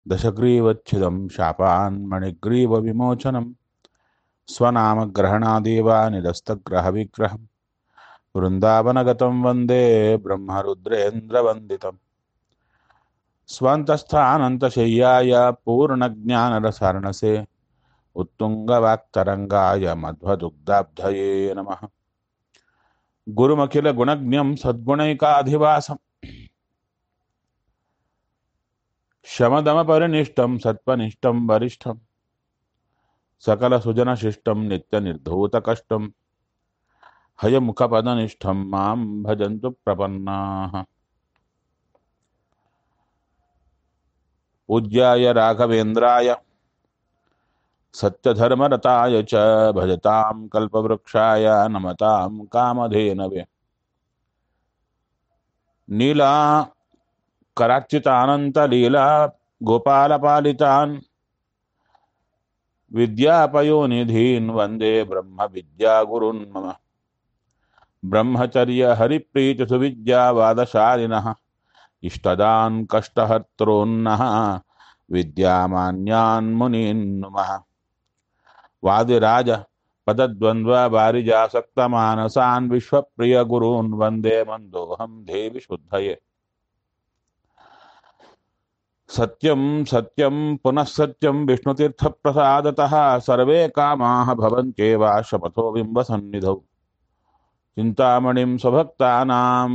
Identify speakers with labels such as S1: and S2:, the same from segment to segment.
S1: दशग्रीवच्छिदं शापान्मणिग्रीवविमोचनं स्वनामग्रहणादेव निरस्तग्रहविग्रहं वृन्दावनगतं वन्दे ब्रह्मरुद्रेन्द्रवन्दितम् स्वान्तस्थानन्तशय्याय पूर्णज्ञानरसार्णसे उत्तुङ्गवाक्तरङ्गाय मध्वदुग्धाब्धये नमः गुरुमखिलगुणज्ञं सद्गुणैकाधिवासम् शमदमपरिनिष्टं सत्त्वनिष्ठं वरिष्ठं सकलसुजनशिष्टं नित्यनिर्धूतकष्टं हयमुखपदनिष्ठं मां भजन्तु प्रपन्नाः पूज्याय राघवेन्द्राय सत्यधर्मरताय च भजतां कल्पवृक्षाय नमतां कामधेनवे नीला करार्चितानन्तलीला गोपालपालितान् विद्यापयोनिधीन् वन्दे ब्रह्मविद्यागुरुन् मम ब्रह्मचर्यहरिप्रीतिसुविद्यावादशालिनः इष्टदान् कष्टहर्तॄन्नः विद्यामान्यान् मुनीन् नुमः वादिराज पदद्वन्द्ववारिजासक्तमानसान् विश्वप्रियगुरून् वन्दे मन्दोऽहं देवि शुद्धये सत्यं सत्यं पुनः सत्यं विष्णुतीर्थप्रसादतः सर्वे कामाः भवन्त्येव शपथो बिम्बसन्निधौ चिन्तामणिं स्वभक्तानां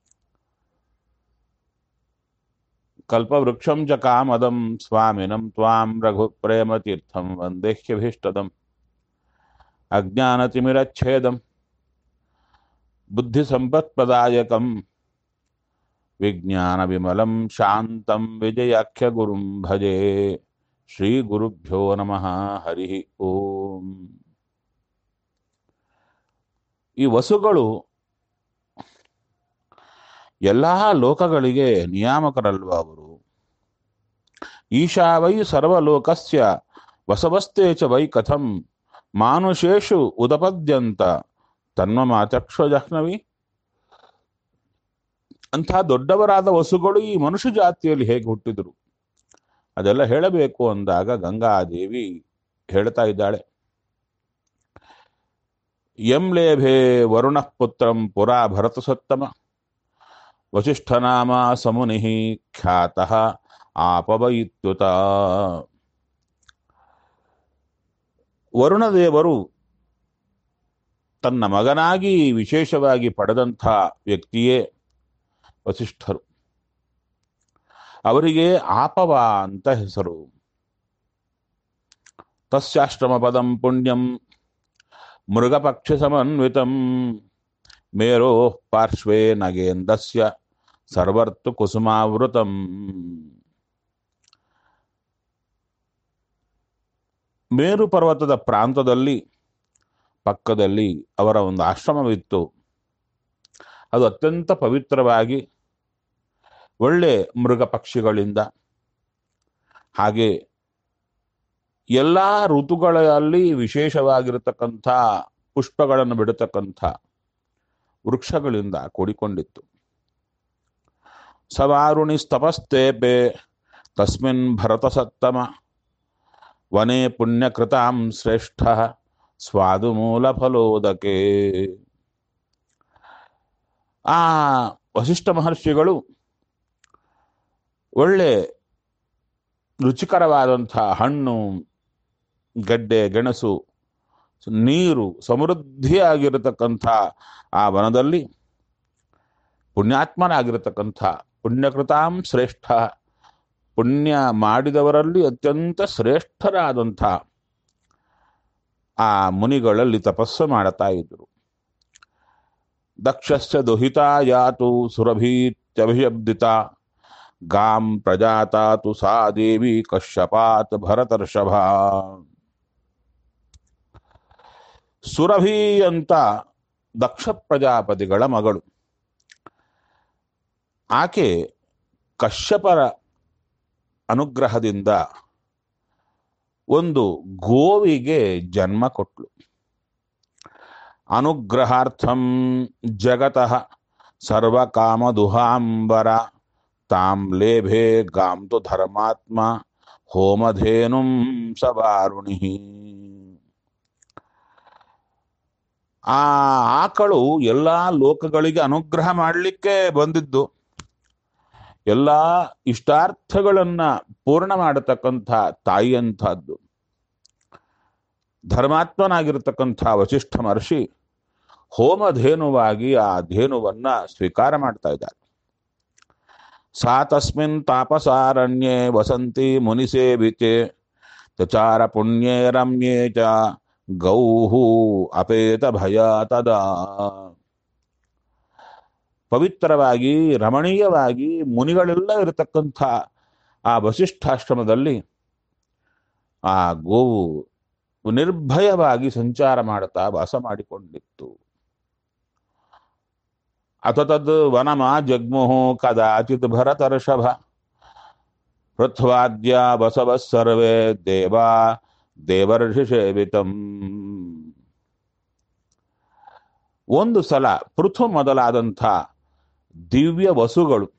S1: कल्पवृक्षं च कामदं स्वामिनं त्वां रघुप्रेमतीर्थं वन्देह्यभीष्टदम् अज्ञानतिमिरच्छेदं बुद्धिसम्पत्प्रदायकं विज्ञानविमलं शान्तं विजयाख्यगुरुं भजे श्रीगुरुभ्यो नमः ಹರಿ ಓಂ ಈ ವಸುಗಳು ಎಲ್ಲ ಲೋಕಗಳಿಗೆ ನಿಯಾಮಕರಲ್ವ ಅವರು ಈಶಾ ವೈ ಸರ್ವಲೋಕಸ್ಯ ವಸವಸ್ತೆ ಚ ವೈ ಕಥಂ ಮಾನುಷೇಷು ಉದಪದ್ಯಂತ ತನ್ಮಮಾಚಕ್ಷ ಜಹ್ನವಿ ಅಂಥ ದೊಡ್ಡವರಾದ ವಸುಗಳು ಈ ಮನುಷ್ಯ ಜಾತಿಯಲ್ಲಿ ಹೇಗೆ ಹುಟ್ಟಿದರು ಅದೆಲ್ಲ ಹೇಳಬೇಕು ಅಂದಾಗ ಗಂಗಾದೇವಿ ಹೇಳ್ತಾ ಇದ್ದಾಳೆ ಎಂ ಲೇಭೆ ವರುಣ ಪುತ್ರಂ ಪುರಾ ಭರತ ಸತ್ತಮ ವಸಿಷ್ಠನಾಮ ಸಮುನಿ ಖ್ಯಾತಃ ಆಪವಯಿತ್ಯುತ ವರುಣದೇವರು ತನ್ನ ಮಗನಾಗಿ ವಿಶೇಷವಾಗಿ ಪಡೆದಂಥ ವ್ಯಕ್ತಿಯೇ ವಸಿಷ್ಠರು ಅವರಿಗೆ ಆಪವ ಅಂತ ಹೆಸರು ತಸ್ಯಾಶ್ರಮ ಪದಂ ಪುಣ್ಯಂ ಮೃಗಪಕ್ಷಿ ಸಮನ್ವಿತಂ ಮೇರೋ ಪಾರ್ಶ್ವೇ ನಗೇಂದಸ್ಯ ಸರ್ವರ್ತು ಕುಸುಮಾವೃತಂ ಮೇರು ಪರ್ವತದ ಪ್ರಾಂತದಲ್ಲಿ ಪಕ್ಕದಲ್ಲಿ ಅವರ ಒಂದು ಆಶ್ರಮವಿತ್ತು ಅದು ಅತ್ಯಂತ ಪವಿತ್ರವಾಗಿ ಒಳ್ಳೆ ಮೃಗ ಪಕ್ಷಿಗಳಿಂದ ಹಾಗೆ ಎಲ್ಲ ಋತುಗಳಲ್ಲಿ ವಿಶೇಷವಾಗಿರತಕ್ಕಂಥ ಪುಷ್ಪಗಳನ್ನು ಬಿಡತಕ್ಕಂಥ ವೃಕ್ಷಗಳಿಂದ ಕೂಡಿಕೊಂಡಿತ್ತು ಸವಾರುಣಿ ಸ್ತಪಸ್ತೇಪೆ ತಸ್ಮಿನ್ ಭರತಸತ್ತಮ ವನೇ ಪುಣ್ಯಕೃತಾಂ ಶ್ರೇಷ್ಠ ಸ್ವಾದು ಮೂಲ ಫಲೋದಕೆ ಆ ವಸಿಷ್ಠ ಮಹರ್ಷಿಗಳು ಒಳ್ಳೆ ರುಚಿಕರವಾದಂಥ ಹಣ್ಣು ಗಡ್ಡೆ ಗೆಣಸು ನೀರು ಸಮೃದ್ಧಿಯಾಗಿರತಕ್ಕಂಥ ಆ ವನದಲ್ಲಿ ಪುಣ್ಯಾತ್ಮನಾಗಿರತಕ್ಕಂಥ ಪುಣ್ಯಕೃತಾಂ ಶ್ರೇಷ್ಠ ಪುಣ್ಯ ಮಾಡಿದವರಲ್ಲಿ ಅತ್ಯಂತ ಶ್ರೇಷ್ಠರಾದಂಥ ಆ ಮುನಿಗಳಲ್ಲಿ ತಪಸ್ಸು ಮಾಡುತ್ತಾ ಇದ್ದರು ದಕ್ಷಸ್ಯ ದುಹಿತ ಯಾತು ಸುರಭೀತ್ಯಭಿಶಬ್ದಿತ ಗಾಂ ಪ್ರಜಾತಾತು ಸಾ ದೇವಿ ಕಶ್ಯಪಾತ್ ಭರತರ್ಷಭ ಸುರಭಿ ಅಂತ ದಕ್ಷ ಪ್ರಜಾಪತಿಗಳ ಮಗಳು ಆಕೆ ಕಶ್ಯಪರ ಅನುಗ್ರಹದಿಂದ ಒಂದು ಗೋವಿಗೆ ಜನ್ಮ ಕೊಟ್ಲು ಅನುಗ್ರಹಾರ್ಥಂ ಜಗತಃ ಸರ್ವಕಾಮದುಹಾಂಬರ ತಾಂ ಲೇಭೆ ಗಾಂ ತು ಧರ್ಮಾತ್ಮ ಹೋಮಧೇನುಂ ಸವಾರುಣಿ ಆ ಆಕಳು ಎಲ್ಲ ಲೋಕಗಳಿಗೆ ಅನುಗ್ರಹ ಮಾಡಲಿಕ್ಕೆ ಬಂದಿದ್ದು ಎಲ್ಲ ಇಷ್ಟಾರ್ಥಗಳನ್ನ ಪೂರ್ಣ ಮಾಡತಕ್ಕಂಥ ತಾಯಿಯಂಥದ್ದು ಧರ್ಮಾತ್ಮನಾಗಿರತಕ್ಕಂಥ ವಸಿಷ್ಠ ಮಹರ್ಷಿ ಹೋಮಧೇನುವಾಗಿ ಆ ಧೇನುವನ್ನ ಸ್ವೀಕಾರ ಮಾಡ್ತಾ ಇದ್ದಾರೆ ಸಾ ತಸ್ಮಿನ್ ತಾಪಸಾರಣ್ಯೇ ವಸಂತಿ ಮುನಿಸೇವಿತೆ ಚಚಾರ ಪುಣ್ಯೇ ರಮ್ಯೇ ಚ ಗೌಹು ಅಪೇತ ಭಯ ತದಾ ಪವಿತ್ರವಾಗಿ ರಮಣೀಯವಾಗಿ ಮುನಿಗಳೆಲ್ಲ ಇರತಕ್ಕಂಥ ಆ ವಸಿಷ್ಠಾಶ್ರಮದಲ್ಲಿ ಆ ಗೋವು ನಿರ್ಭಯವಾಗಿ ಸಂಚಾರ ಮಾಡುತ್ತಾ ವಾಸ ಮಾಡಿಕೊಂಡಿತ್ತು ಅಥ ತದ್ ವನಮ ಜಗ್ಮುಹು ಕದಾಚಿತ್ ಭರತರ್ಷಭ ಪೃಥ್ವಾದ್ಯ ಬಸವ ಸರ್ವೇ ದೇವಾ ದೇವರ್ಷಿ ಸೇವಿತಂ ಒಂದು ಸಲ ಪೃಥು ಮೊದಲಾದಂಥ ದಿವ್ಯ ವಸುಗಳು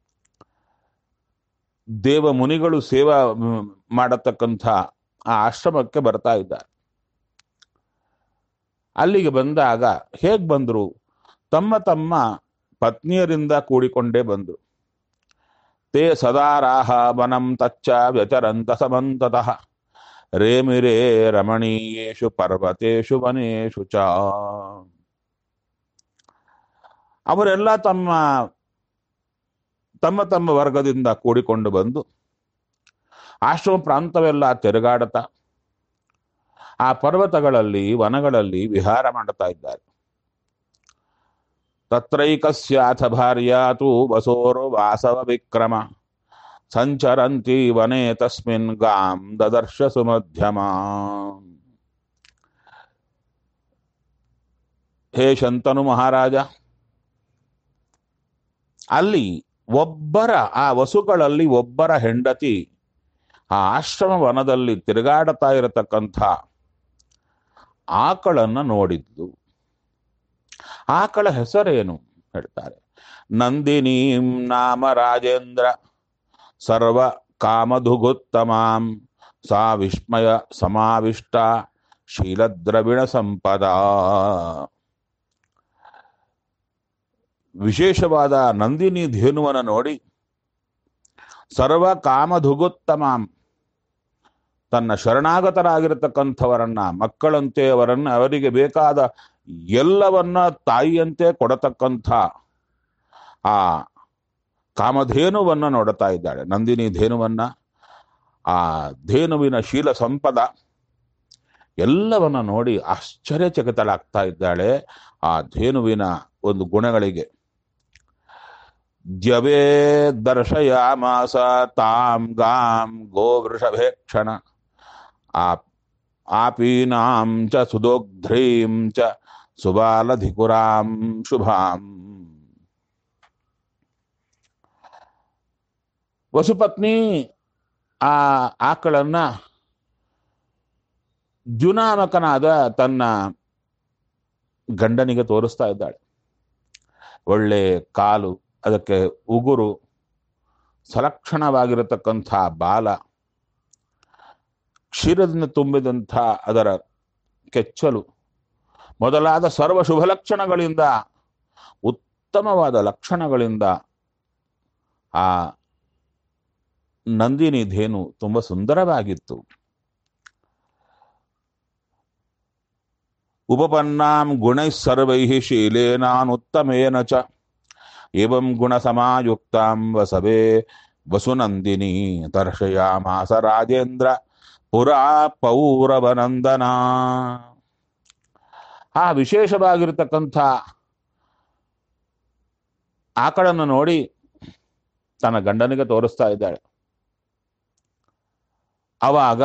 S1: ದೇವ ಮುನಿಗಳು ಸೇವಾ ಮ್, ಮಾಡತಕ್ಕಂಥ ಆ ಆಶ್ರಮಕ್ಕೆ ಬರ್ತಾ ಇದ್ದಾರೆ ಅಲ್ಲಿಗೆ ಬಂದಾಗ ಹೇಗ್ ಬಂದ್ರು ತಮ್ಮ ತಮ್ಮ ಪತ್ನಿಯರಿಂದ ಕೂಡಿಕೊಂಡೇ ಬಂದರು ತೇ ಸದಾರಾಹ ವನಂ ತಚ್ಚ ವ್ಯಚರಂತ ಸಮಂತತಃ ರೇಮಿರೇ ರಮಣೀಯೇಷು ಪರ್ವತೇಷು ವನೇಷು ಚ ಅವರೆಲ್ಲ ತಮ್ಮ ತಮ್ಮ ತಮ್ಮ ವರ್ಗದಿಂದ ಕೂಡಿಕೊಂಡು ಬಂದು ಆಶ್ರಮ ಪ್ರಾಂತವೆಲ್ಲ ತಿರುಗಾಡುತ್ತಾ ಆ ಪರ್ವತಗಳಲ್ಲಿ ವನಗಳಲ್ಲಿ ವಿಹಾರ ಮಾಡುತ್ತಾ ಇದ್ದಾರೆ ತತ್ರೈಕಸ್ಯಾಥ ಭಾರ್ಯಾತು ವಸೋರು ವಾಸವ ವಿಕ್ರಮ ಸಂಚರಂತಿ ವನೆ ತಸ್ಮಿನ್ ಗಾಂ ದದರ್ಶ ಸುಮಧ್ಯಮ ಹೇ ಶಂತನು ಮಹಾರಾಜ ಅಲ್ಲಿ ಒಬ್ಬರ ಆ ವಸುಗಳಲ್ಲಿ ಒಬ್ಬರ ಹೆಂಡತಿ ಆ ಆಶ್ರಮ ವನದಲ್ಲಿ ತಿರುಗಾಡುತ್ತಾ ಇರತಕ್ಕಂಥ ಆಕಳನ್ನ ನೋಡಿದ್ದು ಆಕಳ ಹೆಸರೇನು ಹೇಳ್ತಾರೆ ನಂದಿನೀಂ ನಾಮ ರಾಜೇಂದ್ರ ಸರ್ವ ಕಾಮಧುಗುತ್ತಮಾಂ ಸಾ ವಿಸ್ಮಯ ಸಮಾವಿಷ್ಟ ಶೀಲದ್ರವಿಣ ಸಂಪದ ವಿಶೇಷವಾದ ನಂದಿನಿ ಧೇನುವನ್ನು ನೋಡಿ ಸರ್ವ ಕಾಮಧುಗುತ್ತಮಾಂ ತನ್ನ ಶರಣಾಗತರಾಗಿರತಕ್ಕಂಥವರನ್ನ ಮಕ್ಕಳಂತೆ ಅವರನ್ನ ಅವರಿಗೆ ಬೇಕಾದ ಎಲ್ಲವನ್ನ ತಾಯಿಯಂತೆ ಕೊಡತಕ್ಕಂಥ ಆ ಕಾಮಧೇನುವನ್ನ ನೋಡುತ್ತಾ ಇದ್ದಾಳೆ ನಂದಿನಿ ಧೇನುವನ್ನ ಆ ಧೇನುವಿನ ಶೀಲ ಸಂಪದ ಎಲ್ಲವನ್ನ ನೋಡಿ ಆಶ್ಚರ್ಯಚಕಿತಳಾಗ್ತಾ ಇದ್ದಾಳೆ ಆ ಧೇನುವಿನ ಒಂದು ಗುಣಗಳಿಗೆ ದ್ಯವೇ ದರ್ಶಯಾಮಾಸ ತಾಂ ಗಾಂ ಗೋವೃಷಭೇಕ್ಷಣ ಆ ಆಪೀನಾಂ ಚ ಸುದೋಗ್ಧ್ರೀಂ ಚ ಸುಬಾಲಧಿಕುರಾಂ ಶುಭಾಂ ವಸುಪತ್ನಿ ಆ ಆಕಳನ್ನ ಜುನಾಮಕನಾದ ತನ್ನ ಗಂಡನಿಗೆ ತೋರಿಸ್ತಾ ಇದ್ದಾಳೆ ಒಳ್ಳೆ ಕಾಲು ಅದಕ್ಕೆ ಉಗುರು ಸಲಕ್ಷಣವಾಗಿರತಕ್ಕಂಥ ಬಾಲ ಕ್ಷೀರದಿಂದ ತುಂಬಿದಂಥ ಅದರ ಕೆಚ್ಚಲು ಮೊದಲಾದ ಸರ್ವ ಶುಭ ಲಕ್ಷಣಗಳಿಂದ ಉತ್ತಮವಾದ ಲಕ್ಷಣಗಳಿಂದ ಆ ನಂದಿನಿ ಧೇನು ತುಂಬ ಸುಂದರವಾಗಿತ್ತು ಉಪಪನ್ನಾಂ ಗುಣೈ ಸರ್ವೈ ಶೀಲೇನಾನುತ್ತಮೇನ ಚ ಏವಂ ಗುಣ ಸಮಾಯುಕ್ತಾಂ ವಸವೇ ವಸುನಂದಿನಿ ದರ್ಶಯಾಮಾಸ ರಾಜೇಂದ್ರ ಪುರಾ ಪೌರವನಂದನ ಆ ವಿಶೇಷವಾಗಿರತಕ್ಕಂಥ ಆಕಳನ್ನು ನೋಡಿ ತನ್ನ ಗಂಡನಿಗೆ ತೋರಿಸ್ತಾ ಇದ್ದಾಳೆ ಅವಾಗ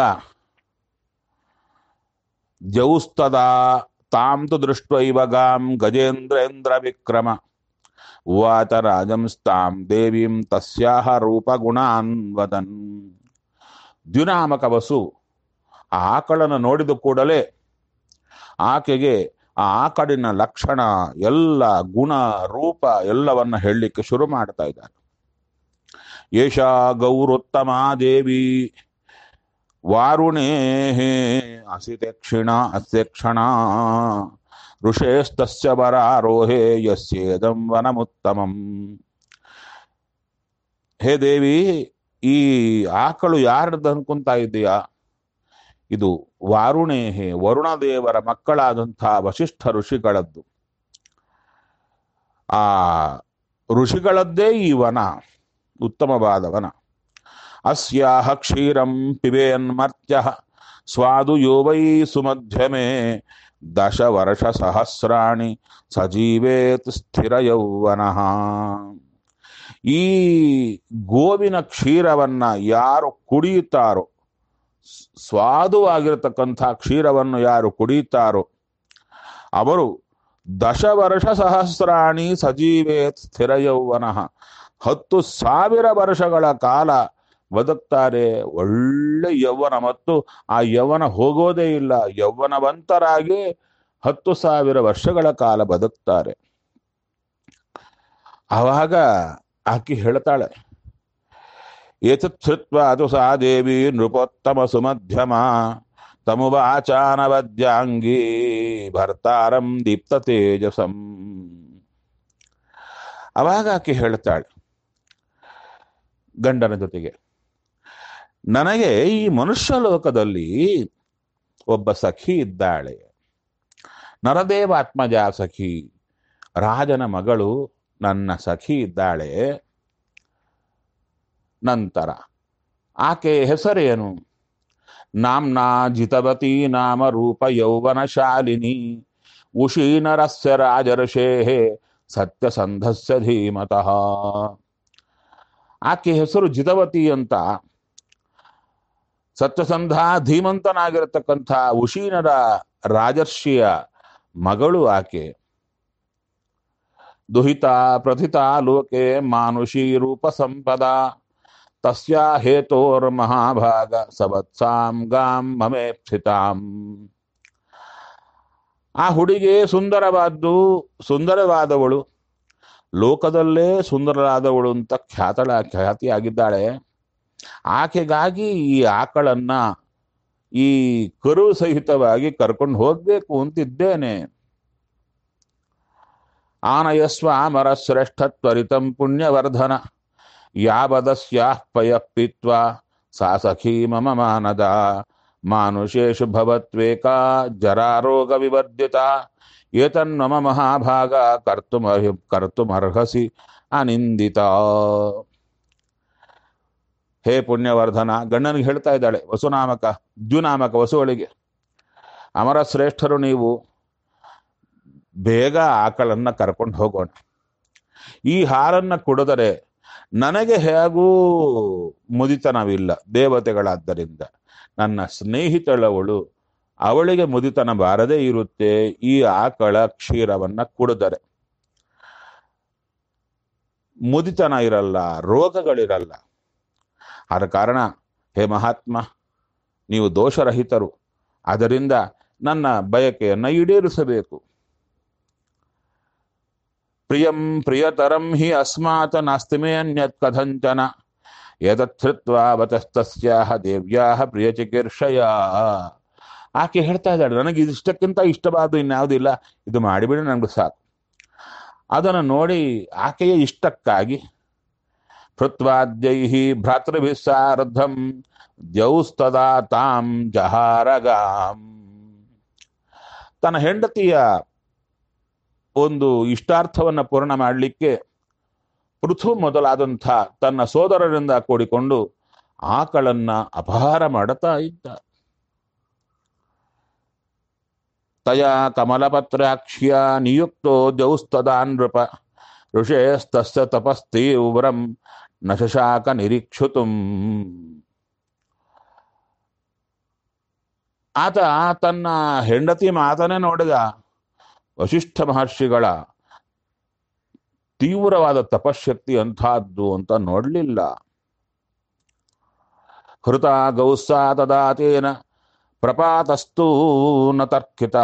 S1: ಜೌಸ್ತದ ತಾಂ ತು ದೃಷ್ಟೈವ ಗಾಂ ಗಜೇಂದ್ರೇಂದ್ರ ವಿಕ್ರಮ ಉವಾಚ ರಾಜಂಸ್ತಾಂ ದೇವೀಂ ತಸ್ಯಾಹ ರೂಪಗುಣಾನ್ ವದನ್ ದ್ಯುನಾಮಕ ವಸು ಆ ಆಕಳನ್ನು ನೋಡಿದ ಕೂಡಲೇ ಆಕೆಗೆ ಆ ಆಕಳಿನ ಲಕ್ಷಣ ಎಲ್ಲ ಗುಣ ರೂಪ ಎಲ್ಲವನ್ನ ಹೇಳಲಿಕ್ಕೆ ಶುರು ಮಾಡ್ತಾ ಇದ್ದಾರೆ ಏಷಾ ಗೌರುತ್ತಮ ದೇವಿ ವಾರುಣೇ ಅಸಿತೆ ಕ್ಷಿಣ ಅಸ್ಯ ಕ್ಷಣ ಋಷೇಸ್ತಸ್ಯ ವರಾರೋಹೇ ಯಸ್ಯೇದಂ ವನಮುತ್ತಮಂ ಹೇ ದೇವಿ ಈ ಆಕಳು ಯಾರ್ದು ಅನ್ಕೊಂತಾ ಇದ್ದೀಯಾ ಇದು ವಾರುಣೇಹೆ ವರುಣ ದೇವರ ಮಕ್ಕಳಾದಂಥ ವಶಿಷ್ಠ ಋಷಿಗಳದ್ದು ಆ ಋಷಿಗಳದ್ದೇ ಈ ವನ ಉತ್ತಮವಾದ ವನ ಅಸ್ಯಾಹ ಕ್ಷೀರಂ ಪಿಬೇನ್ಮರ್ತ್ಯ ಸ್ವಾದು ಯೋ ವೈ ಸುಮಧ್ಯಮೆ ದಶ ವರ್ಷ ಸಹಸ್ರಾಣಿ ಸಜೀವೇತ್ ಸ್ಥಿರ ಯೌವನಃ ಈ ಗೋವಿನ ಕ್ಷೀರವನ್ನ ಯಾರು ಕುಡಿಯುತ್ತಾರೋ ಸ್- ಸ್ವಾದುವಾಗಿರತಕ್ಕಂಥ ಕ್ಷೀರವನ್ನು ಯಾರು ಕುಡಿಯುತ್ತಾರೋ ಅವರು ದಶ ವರ್ಷ ಸಹಸ್ರಾಣಿ ಸಜೀವೇತ್ ಸ್ಥಿರ ಯೌವನಃ ಹತ್ತು ಸಾವಿರ ವರ್ಷಗಳ ಕಾಲ ಬದುಕ್ತಾರೆ ಒಳ್ಳೆ ಯೌವನ ಮತ್ತು ಆ ಯೌವನ ಹೋಗೋದೇ ಇಲ್ಲ ಯೌವನವಂತರಾಗಿ ಹತ್ತು ಸಾವಿರ ವರ್ಷಗಳ ಕಾಲ ಬದುಕ್ತಾರೆ ಆವಾಗ ಆಕೆ ಹೇಳ್ತಾಳೆ ಏತತ್ ಶ್ರುತ್ವ ಅದು ಸಾ ದೇವಿ ನೃಪೋತ್ತಮ ಸುಮಧ್ಯಮ ತಮುವಾಚಾನವದ್ಯಾಂಗಿ ಭರ್ತಾರಂ ದೀಪ್ತ ತೇಜಸಂ ಅವಾಗ ಆಕೆ ಹೇಳ್ತಾಳೆ ಗಂಡನ ಜೊತೆಗೆ ನನಗೆ ಈ ಮನುಷ್ಯ ಲೋಕದಲ್ಲಿ ಒಬ್ಬ ಸಖಿ ಇದ್ದಾಳೆ ನರದೇವಾತ್ಮಜ ಸಖಿ ರಾಜನ ಮಗಳು ನನ್ನ ಸಖಿ ಇದ್ದಾಳೆ ನಂತರ ಆಕೆ ಹೆಸರೇನು ನಾಮ್ನಾ ಜಿತವತಿ ನಾಮ ರೂಪ ಯೌವನ ಶಾಲಿನಿ ಉಶೀನರಸ್ಯ ರಾಜರ್ಷೇ ಸತ್ಯಸಂಧಸ್ಯ ಧೀಮತಃ ಆಕೆ ಹೆಸರು ಜಿತವತಿ ಅಂತ ಸತ್ಯಸಂಧ ಧೀಮಂತನಾಗಿರತಕ್ಕಂಥ ಉಶೀನರ ರಾಜರ್ಷಿಯ ಮಗಳು ಆಕೆ ದುಹಿತ ಪ್ರಥಿತ ಲೋಕೆ ಮಾನುಷಿ ರೂಪ ಸಂಪದ ತಸ್ಯಾ ಹೇತೋರ್ ಮಹಾಭಾಗ ಸವತ್ಸಾಂ ಗಾಂ ಮಮೇಪ್ಸಿತಾಂ ಆ ಹುಡುಗಿ ಸುಂದರವಾದ್ದು ಸುಂದರವಾದವಳು ಲೋಕದಲ್ಲೇ ಸುಂದರವಾದವಳು ಅಂತ ಖ್ಯಾತಳ ಖ್ಯಾತಿಯಾಗಿದ್ದಾಳೆ ಆಕೆಗಾಗಿ ಈ ಆಕಳನ್ನ ಈ ಕರು ಸಹಿತವಾಗಿ ಕರ್ಕೊಂಡು ಹೋಗ್ಬೇಕು ಅಂತಿದ್ದೇನೆ ಆನಯಸ್ವ ಅಮರ ಶ್ರೇಷ್ಠ ತ್ವರಿತಂ ಪುಣ್ಯವರ್ಧನ ಯಾವದಸ್ಯಾಃ ಪಯ ಪಿತ್ವಾ ಸಾ ಸಖೀ ಮಮ ಮಾನದ ಮಾನುಷೇಷು ಭವತ್ವೇಕಾ ಜರಾರೋಗ ವಿವರ್ಜಿತ ಏತನ್ಮಮ ಮಹಾಭಾಗ ಕರ್ತುಮ ಕರ್ತುಮರ್ಹಸಿ ಅನಿಂದಿತ ಹೇ ಪುಣ್ಯವರ್ಧನ ಗಂಡನಿಗೆ ಹೇಳ್ತಾ ಇದ್ದಾಳೆ ವಸುನಾಮಕ ದ್ಯುನಾಮಕ ವಸುವಳಿಗೆ ಅಮರ ಶ್ರೇಷ್ಠರು ನೀವು ಬೇಗ ಆಕಳನ್ನ ಕರ್ಕೊಂಡು ಹೋಗೋಣ ಈ ಹಾಲನ್ನ ಕುಡಿದರೆ ನನಗೆ ಹೇಗೂ ಮುದಿತನವಿಲ್ಲ ದೇವತೆಗಳಾದ್ದರಿಂದ ನನ್ನ ಸ್ನೇಹಿತಳವಳು ಅವಳಿಗೆ ಮುದಿತನ ಬಾರದೇ ಇರುತ್ತೆ ಈ ಆಕಳ ಕ್ಷೀರವನ್ನ ಕುಡಿದರೆ ಮುದಿತನ ಇರಲ್ಲ ರೋಗಗಳಿರಲ್ಲ ಆದ ಕಾರಣ ಹೇ ಮಹಾತ್ಮ ನೀವು ದೋಷರಹಿತರು ಅದರಿಂದ ನನ್ನ ಬಯಕೆಯನ್ನ ಈಡೇರಿಸಬೇಕು ಪ್ರಿಯಂ ಪ್ರಿಯತರಂ ಹಿ ಅಸ್ಮಾತ್ ನಾಸ್ತಿ ಮೇ ಅನ್ಯತ್ ಕಥಂಚನ ಯದತ್ಥೃತ್ವಾ ವತಸ್ತಸ್ಯಾಹ ದೇವ್ಯಾಹ ಪ್ರಿಯ ಚಿಕಿರ್ಷಯ ಆಕೆ ಹೇಳ್ತಾ ಇದ್ದಾಳೆ ನನಗೆ ಇದಿಷ್ಟಕ್ಕಿಂತ ಇಷ್ಟವಾದ ಇನ್ಯಾವುದಿಲ್ಲ ಇದು ಮಾಡಿಬಿಡಿ ನನಗೆ ಸಾಕು ಅದನ್ನು ನೋಡಿ ಆಕೆಯ ಇಷ್ಟಕ್ಕಾಗಿ ಭೃತ್ವಾದ್ಯೈ ಭ್ರಾತೃಭಿಸ್ಸಾರ್ಧಂ ದ್ಯೌಸ್ತದಾ ತಾಂ ಜಹಾರಗಾಂ ತನ್ನ ಹೆಂಡತಿಯ ಒಂದು ಇಷ್ಟಾರ್ಥವನ್ನ ಪೂರ್ಣ ಮಾಡಲಿಕ್ಕೆ ಪೃಥು ಮೊದಲಾದಂಥ ತನ್ನ ಸೋದರರಿಂದ ಕೂಡಿಕೊಂಡು ಆಕಳನ್ನ ಅಪಹಾರ ಮಾಡುತ್ತಾ ಇದ್ದ ತಯ ಕಮಲಪತ್ರಾಕ್ಷ್ಯ ನಿಯುಕ್ತೋ ಜೌಸ್ತದಾ ನೃಪ ಋಷೇಸ್ತಸ್ಯ ತಪಸ್ತೀವ್ರಂ ನ ಶಶಾಕ ನಿರೀಕ್ಷುತುಂ ಆತ ತನ್ನ ಹೆಂಡತಿ ಮಾತನೇ ನೋಡಿದ ವಶಿಷ್ಠ ಮಹರ್ಷಿಗಳ ತೀವ್ರವಾದ ತಪಶಕ್ತಿ ಅಂಥದ್ದು ಅಂತ ನೋಡ್ಲಿಲ್ಲ ಹೃತ ಗೌಸ್ಸಾ ತದಾತೇನ ಪ್ರಪಾತಸ್ತೂ ನ ತರ್ಕಿತ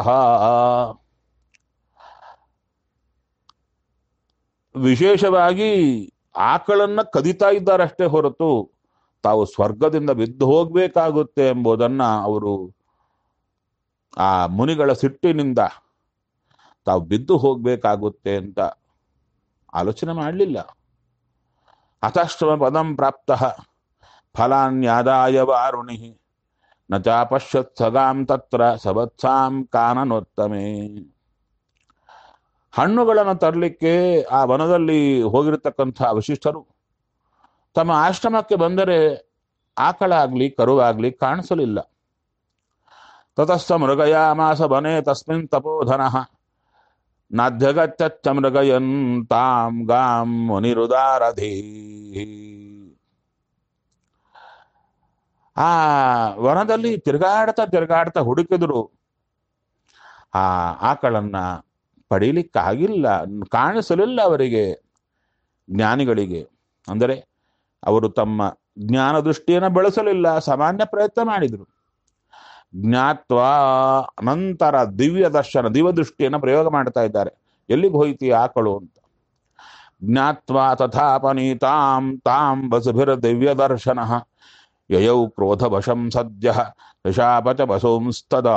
S1: ವಿಶೇಷವಾಗಿ ಆಕಳನ್ನ ಕದಿತಾ ಇದ್ದಾರಷ್ಟೇ ಹೊರತು ತಾವು ಸ್ವರ್ಗದಿಂದ ಬಿದ್ದು ಹೋಗ್ಬೇಕಾಗುತ್ತೆ ಎಂಬುದನ್ನ ಅವರು ಆ ಮುನಿಗಳ ಸಿಟ್ಟಿನಿಂದ ತಾವು ಬಿದ್ದು ಹೋಗ್ಬೇಕಾಗುತ್ತೆ ಅಂತ ಆಲೋಚನೆ ಮಾಡಲಿಲ್ಲ ಹತಾಶ್ರಮ ಪದಂ ಪ್ರಾಪ್ತ ಫಲಾನ್ಯಾದಾಯ ವಾರುಣಿ ನ ಚಾಪಶ್ಯತ್ ಸಗಾಂ ತತ್ರ ಸವತ್ಸಾಂ ಕಾನನೋತ್ತಮೇ ಹಣ್ಣುಗಳನ್ನು ತರಲಿಕ್ಕೆ ಆ ವನದಲ್ಲಿ ಹೋಗಿರತಕ್ಕಂಥ ವಶಿಷ್ಠರು ತಮ್ಮ ಆಶ್ರಮಕ್ಕೆ ಬಂದರೆ ಆಕಳಾಗ್ಲಿ ಕರುವಾಗ್ಲಿ ಕಾಣಿಸಲಿಲ್ಲ ತತಸ್ಥ ಮೃಗಯಾಮಾಸ ವನೆ ತಸ್ಮಿನ್ ತಪೋಧನ ನಾಧ್ಯಗಚ್ಚ ಮೃಗಯನ್ ತಾಂ ಗಾಂ ಮುನಿರುದಾರಧೀ ಆ ವನದಲ್ಲಿ ತಿರುಗಾಡ್ತಾ ತಿರುಗಾಡ್ತಾ ಹುಡುಕಿದ್ರು ಆ ಆಕಳನ್ನ ಪಡೀಲಿಕ್ಕಾಗಿಲ್ಲ ಕಾಣಿಸಲಿಲ್ಲ ಅವರಿಗೆ ಜ್ಞಾನಿಗಳಿಗೆ ಅಂದರೆ ಅವರು ತಮ್ಮ ಜ್ಞಾನ ದೃಷ್ಟಿಯನ್ನು ಬೆಳೆಸಲಿಲ್ಲ ಸಾಮಾನ್ಯ ಪ್ರಯತ್ನ ಮಾಡಿದರು ಜ್ಞಾತ್ವ ನಂತರ ದಿವ್ಯ ದರ್ಶನ ದಿವ್ಯ ದೃಷ್ಟಿಯನ್ನು ಪ್ರಯೋಗ ಮಾಡ್ತಾ ಇದ್ದಾರೆ ಎಲ್ಲಿಗೆ ಹೋಯ್ತಿ ಆಕಳು ಅಂತ ಜ್ಞಾತ್ವ ತಥಾಪನೀತಾಂ ತಾಂ ಬಸುಭಿರ ದಿವ್ಯ ದರ್ಶನ ಯಯೌ ಕ್ರೋಧವಶಂ ಸದ್ಯ ಯಶಾಪಚ ಬಸೋಂಸ್ತದಾ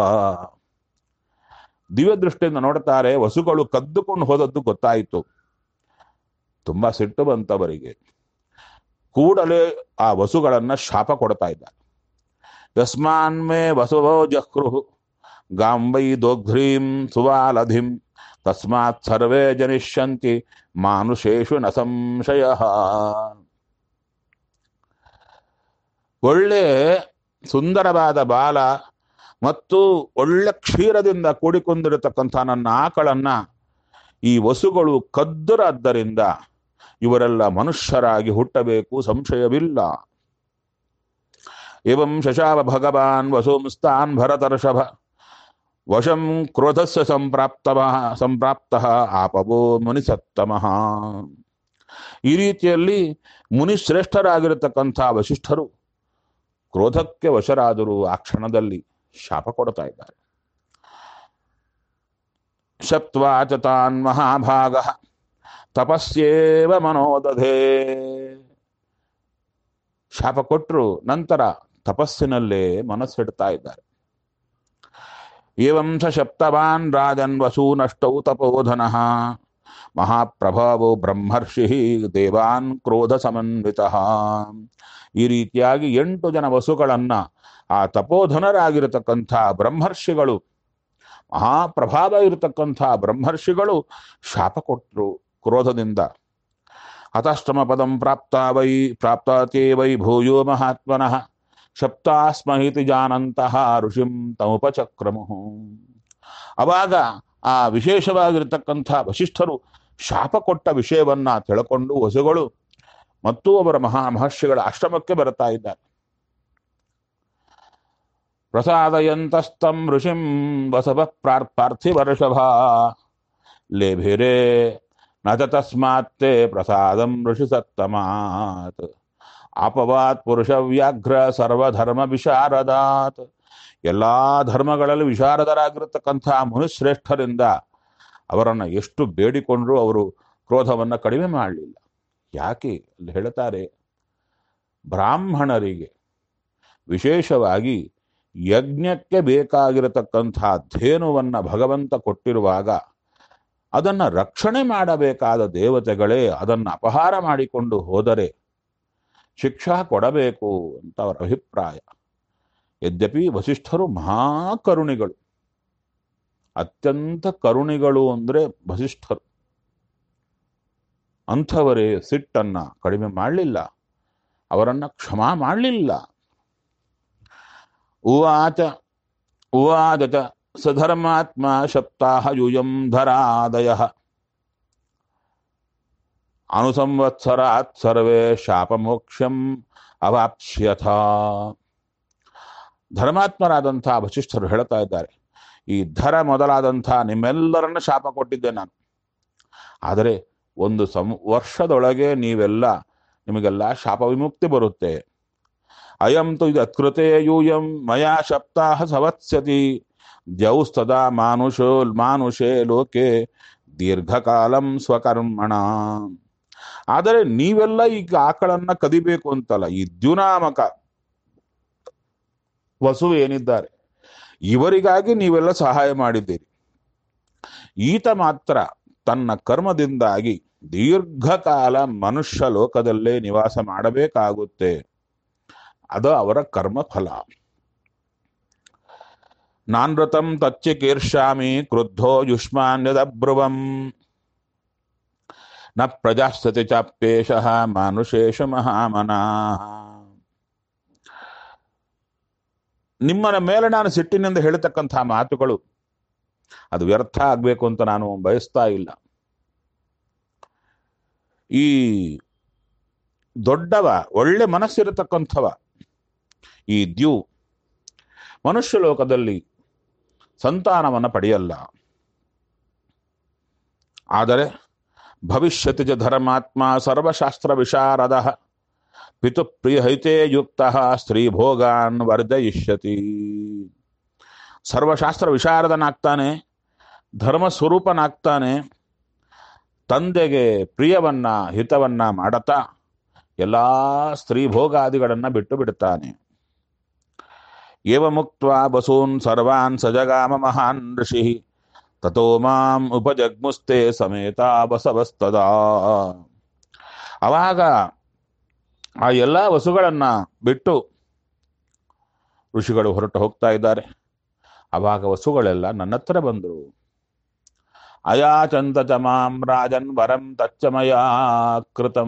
S1: ದಿವ್ಯ ದೃಷ್ಟಿಯಿಂದ ನೋಡ್ತಾರೆ ವಸುಗಳು ಕದ್ದುಕೊಂಡು ಹೋದದ್ದು ಗೊತ್ತಾಯಿತು ತುಂಬಾ ಸಿಟ್ಟು ಬಂತವರಿಗೆ ಕೂಡಲೇ ಆ ವಸುಗಳನ್ನ ಶಾಪ ಕೊಡ್ತಾ ಇದ್ದಾರೆ ಯಸ್ಮಾನ್ಮೇ ವಸುವೋ ಜಹ್ರು ಗಾಂಬೈ ದೋಗ್ಧ್ರೀಂ ಸುವಾಲಧಿಂ ತಸ್ಮಾತ್ ಸರ್ವೇ ಜನಿಷ್ಯಂತಿ ಮಾನುಷೇಷು ನ ಸಂಶಯ ಒಳ್ಳೆ ಸುಂದರವಾದ ಬಾಲ ಮತ್ತು ಒಳ್ಳೆ ಕ್ಷೀರದಿಂದ ಕೂಡಿಕೊಂಡಿರತಕ್ಕಂಥ ನನ್ನ ಆಕಳನ್ನ ಈ ವಸುಗಳು ಕದ್ದರಾದ್ದರಿಂದ ಇವರೆಲ್ಲ ಮನುಷ್ಯರಾಗಿ ಹುಟ್ಟಬೇಕು ಸಂಶಯವಿಲ್ಲ ಏವಂ ಶಶಾವ ಭಗವಾನ್ ವಸುಂಸ್ತಾನ್ ಭರತರ್ಷಭ ವಶಂ ಕ್ರೋಧಸ್ಯ ಸಂಪ್ರಾಪ್ತವ ಸಂಪ್ರಾಪ್ತ ಆಪವೋ ಮುನಿಸತ್ತಮಃ ಈ ರೀತಿಯಲ್ಲಿ ಮುನಿಶ್ರೇಷ್ಠರಾಗಿರತಕ್ಕಂಥ ವಶಿಷ್ಠರು ಕ್ರೋಧಕ್ಕೆ ವಶರಾದರು ಆ ಕ್ಷಣದಲ್ಲಿ ಶಾಪ ಕೊಡ್ತಾ ಇದ್ದಾರೆ ಶಪ್ತ್ವಾಚ ತಾನ್ ಮಹಾಭಾಗ ತಪಸ್ಯೇವ ಮನೋದಧೇ ಶಾಪ ಕೊಟ್ಟರು ನಂತರ ತಪಸ್ಸಿನಲ್ಲೇ ಮನಸ್ಸಿಡ್ತಾ ಇದ್ದಾರೆ ಏವಂ ಸ ಶಪ್ತವಾನ್ ರಾಜನ್ ವಸೂನಷ್ಟೌ ತಪೋಧನಃ ಮಹಾಪ್ರಭಾವೋ ಬ್ರಹ್ಮರ್ಷಿ ದೇವಾನ್ ಕ್ರೋಧ ಸಮನ್ವಿತ ಈ ರೀತಿಯಾಗಿ ಎಂಟು ಜನ ವಸುಗಳನ್ನ ಆ ತಪೋಧನರಾಗಿರತಕ್ಕಂಥ ಬ್ರಹ್ಮರ್ಷಿಗಳು ಮಹಾಪ್ರಭಾವ ಇರತಕ್ಕಂಥ ಬ್ರಹ್ಮರ್ಷಿಗಳು ಶಾಪ ಕೊಟ್ಟರು ಕ್ರೋಧದಿಂದ ಹತಾಶ್ರಮ ಪದಂ ಪ್ರಾಪ್ತ ವೈ ಪ್ರಾಪ್ತತೆ ವೈ ಭೂಯೋ ಮಹಾತ್ಮನಃ ಶಪ್ತಾಸ್ಮಹಿತಿ ಜಾನಂತಹ ಋಷಿಂ ತಮುಪಚಕ್ರಮು ಅವಾಗ ಆ ವಿಶೇಷವಾಗಿರತಕ್ಕಂಥ ವಶಿಷ್ಠರು ಶಾಪ ಕೊಟ್ಟ ವಿಷಯವನ್ನ ತಿಳ್ಕೊಂಡು ವಸುಗಳು ಮತ್ತು ಅವರ ಮಹಾ ಮಹರ್ಷಿಗಳ ಆಶ್ರಮಕ್ಕೆ ಬರ್ತಾ ಇದ್ದಾರೆ ಪ್ರಸಾದಯಂತಸ್ತಂ ಋಷಿಂ ವಸವ ಪ್ರಾರ್ ಪಾರ್ಥಿವರ್ಷಭ ಲೇಭಿರೇ ನ ಚ ತಸ್ಮಾತ್ತೆ ಪ್ರಸಾದಂ ಋಷಿ ಸತ್ತಮಾತ್ ಅಪವಾತ್ ಪುರುಷ ವ್ಯಾಘ್ರ ಸರ್ವಧರ್ಮ ವಿಶಾರದಾತ್ ಎಲ್ಲಾ ಧರ್ಮಗಳಲ್ಲಿ ವಿಶಾರದರಾಗಿರತಕ್ಕಂಥ ಮುನಿಶ್ರೇಷ್ಠರಿಂದ ಅವರನ್ನು ಎಷ್ಟು ಬೇಡಿಕೊಂಡ್ರೂ ಅವರು ಕ್ರೋಧವನ್ನು ಕಡಿಮೆ ಮಾಡಲಿಲ್ಲ ಯಾಕೆ ಅಲ್ಲಿ ಹೇಳ್ತಾರೆ ಬ್ರಾಹ್ಮಣರಿಗೆ ವಿಶೇಷವಾಗಿ ಯಜ್ಞಕ್ಕೆ ಬೇಕಾಗಿರತಕ್ಕಂಥ ಧೇನುವನ್ನ ಭಗವಂತ ಕೊಟ್ಟಿರುವಾಗ ಅದನ್ನ ರಕ್ಷಣೆ ಮಾಡಬೇಕಾದ ದೇವತೆಗಳೇ ಅದನ್ನು ಅಪಹಾರ ಮಾಡಿಕೊಂಡು ಹೋದರೆ ಶಿಕ್ಷಾ ಕೊಡಬೇಕು ಅಂತ ಅವರ ಅಭಿಪ್ರಾಯ ಯದ್ಯಪಿ ವಸಿಷ್ಠರು ಮಹಾಕರುಣಿಗಳು ಅತ್ಯಂತ ಕರುಣಿಗಳು ಅಂದ್ರೆ ವಸಿಷ್ಠರು ಅಂಥವರೇ ಸಿಟ್ಟನ್ನ ಕಡಿಮೆ ಮಾಡಲಿಲ್ಲ ಅವರನ್ನ ಕ್ಷಮಾ ಮಾಡಲಿಲ್ಲ ಉವಾಚ ಉವಾಚ ಚ ಸಧರ್ಮಾತ್ಮ ಶಪ್ತಾಹ ಯೂಯಂ ಧರಾದಯ ಅನುಸಂವತ್ಸರಾತ್ ಸರ್ವೇ ಶಾಪಮೋಕ್ಷಂ ಅವಾಪ್ಸ್ಯಥ ಧರ್ಮಾತ್ಮರಾದಂಥ ವಶಿಷ್ಠರು ಹೇಳ್ತಾ ಇದ್ದಾರೆ ಈ ಧರ ಮೊದಲಾದಂಥ ನಿಮ್ಮೆಲ್ಲರನ್ನ ಶಾಪ ಕೊಟ್ಟಿದ್ದೆ ನಾನು ಆದರೆ ಒಂದು ಸಂ ವರ್ಷದೊಳಗೆ ನೀವೆಲ್ಲ ನಿಮಗೆಲ್ಲ ಶಾಪ ವಿಮುಕ್ತಿ ಬರುತ್ತೆ ಅಯಂ ತು ಯತ್ಕೃತೆ ಯೂಯಂ ಮಯಾ ಶಪ್ತಾಹ ಸವತ್ಸ್ಯತಿ ದ್ಯೌಸ್ತದಾ ಮಾನುಷೋ ಮಾನುಷೇ ಲೋಕೆ ದೀರ್ಘಕಾಲಂ ಸ್ವಕರ್ಮಣ ಆದರೆ ನೀವೆಲ್ಲ ಈಗ ಆಕಳನ್ನ ಕದಿಬೇಕು ಅಂತಲ್ಲ ಈ ದ್ಯುನಾಮಕ ವಸು ಏನಿದ್ದಾರೆ ಇವರಿಗಾಗಿ ನೀವೆಲ್ಲ ಸಹಾಯ ಮಾಡಿದ್ದೀರಿ ಈತ ಮಾತ್ರ ತನ್ನ ಕರ್ಮದಿಂದಾಗಿ ದೀರ್ಘಕಾಲ ಮನುಷ್ಯ ಲೋಕದಲ್ಲೇ ನಿವಾಸ ಮಾಡಬೇಕಾಗುತ್ತೆ ಅದು ಅವರ ಕರ್ಮ ಫಲ ನಾನೃತಂ ತಚ್ಚಿಕೀರ್ಷಾಮಿ ಕ್ರುದ್ಧೋ ಯುಷ್ಮಾನ್ಯದಬ್ರುವಂ ನ ಪ್ರಜಾಸ್ತಿ ಚಾಪ್ಯೇಶ ಮಾನುಷೇಶ ಮಹಾಮನಾ ನಿಮ್ಮನ ಮೇಲೆ ನಾನು ಸಿಟ್ಟಿನಿಂದ ಹೇಳ್ತಕ್ಕಂತಹ ಮಾತುಗಳು ಅದು ವ್ಯರ್ಥ ಆಗಬೇಕು ಅಂತ ನಾನು ಬಯಸ್ತಾ ಇಲ್ಲ ಈ ದೊಡ್ಡವ ಒಳ್ಳೆ ಮನಸ್ಸಿರತಕ್ಕಂಥವ ಈ ದ್ಯು ಮನುಷ್ಯ ಲೋಕದಲ್ಲಿ ಸಂತಾನವನ್ನು ಪಡೆಯಲ್ಲ ಆದರೆ ಭವಿಷ್ಯತಿ ಚ ಧರ್ಮಾತ್ಮ ಸರ್ವಶಾಸ್ತ್ರ ವಿಶಾರದ ಪಿತುಪ್ರಿಯ ಹೈತೆ ಯುಕ್ತ ಸ್ತ್ರೀಭೋಗಾನ್ ವರ್ಜಯಿಷ್ಯತಿ ಸರ್ವಶಾಸ್ತ್ರ ವಿಶಾರದನಾಗ್ತಾನೆ ಧರ್ಮ ಸ್ವರೂಪನಾಗ್ತಾನೆ ತಂದೆಗೆ ಪ್ರಿಯವನ್ನ ಹಿತವನ್ನ ಮಾಡತಾ ಎಲ್ಲ ಸ್ತ್ರೀ ಭೋಗಾದಿಗಳನ್ನು ಬಿಟ್ಟು ಬಿಡುತ್ತಾನೆ ಏವ ಮುಕ್ತ ಬಸೂನ್ ಸರ್ವಾನ್ ಸಜಗಾಮ ಮಹಾನ್ ಋಷಿ ತಥೋ ಮಾಂ ಉಪಜಗ್ಮುಸ್ತೆ ಸಮೇತ ಬಸವಸ್ತದಾ ಅವಾಗ ಆ ಎಲ್ಲ ವಸುಗಳನ್ನ ಬಿಟ್ಟು ಋಷಿಗಳು ಹೊರಟು ಹೋಗ್ತಾ ಇದ್ದಾರೆ ಅವಾಗ ವಸುಗಳೆಲ್ಲ ನನ್ನ ಹತ್ರ ಬಂದರು ಅಯಾಚಂತ ಚ ಮಾಂ ರಾಜನ್ ವರಂ ತಚ್ಚ ಮಯಾ ಕೃತಂ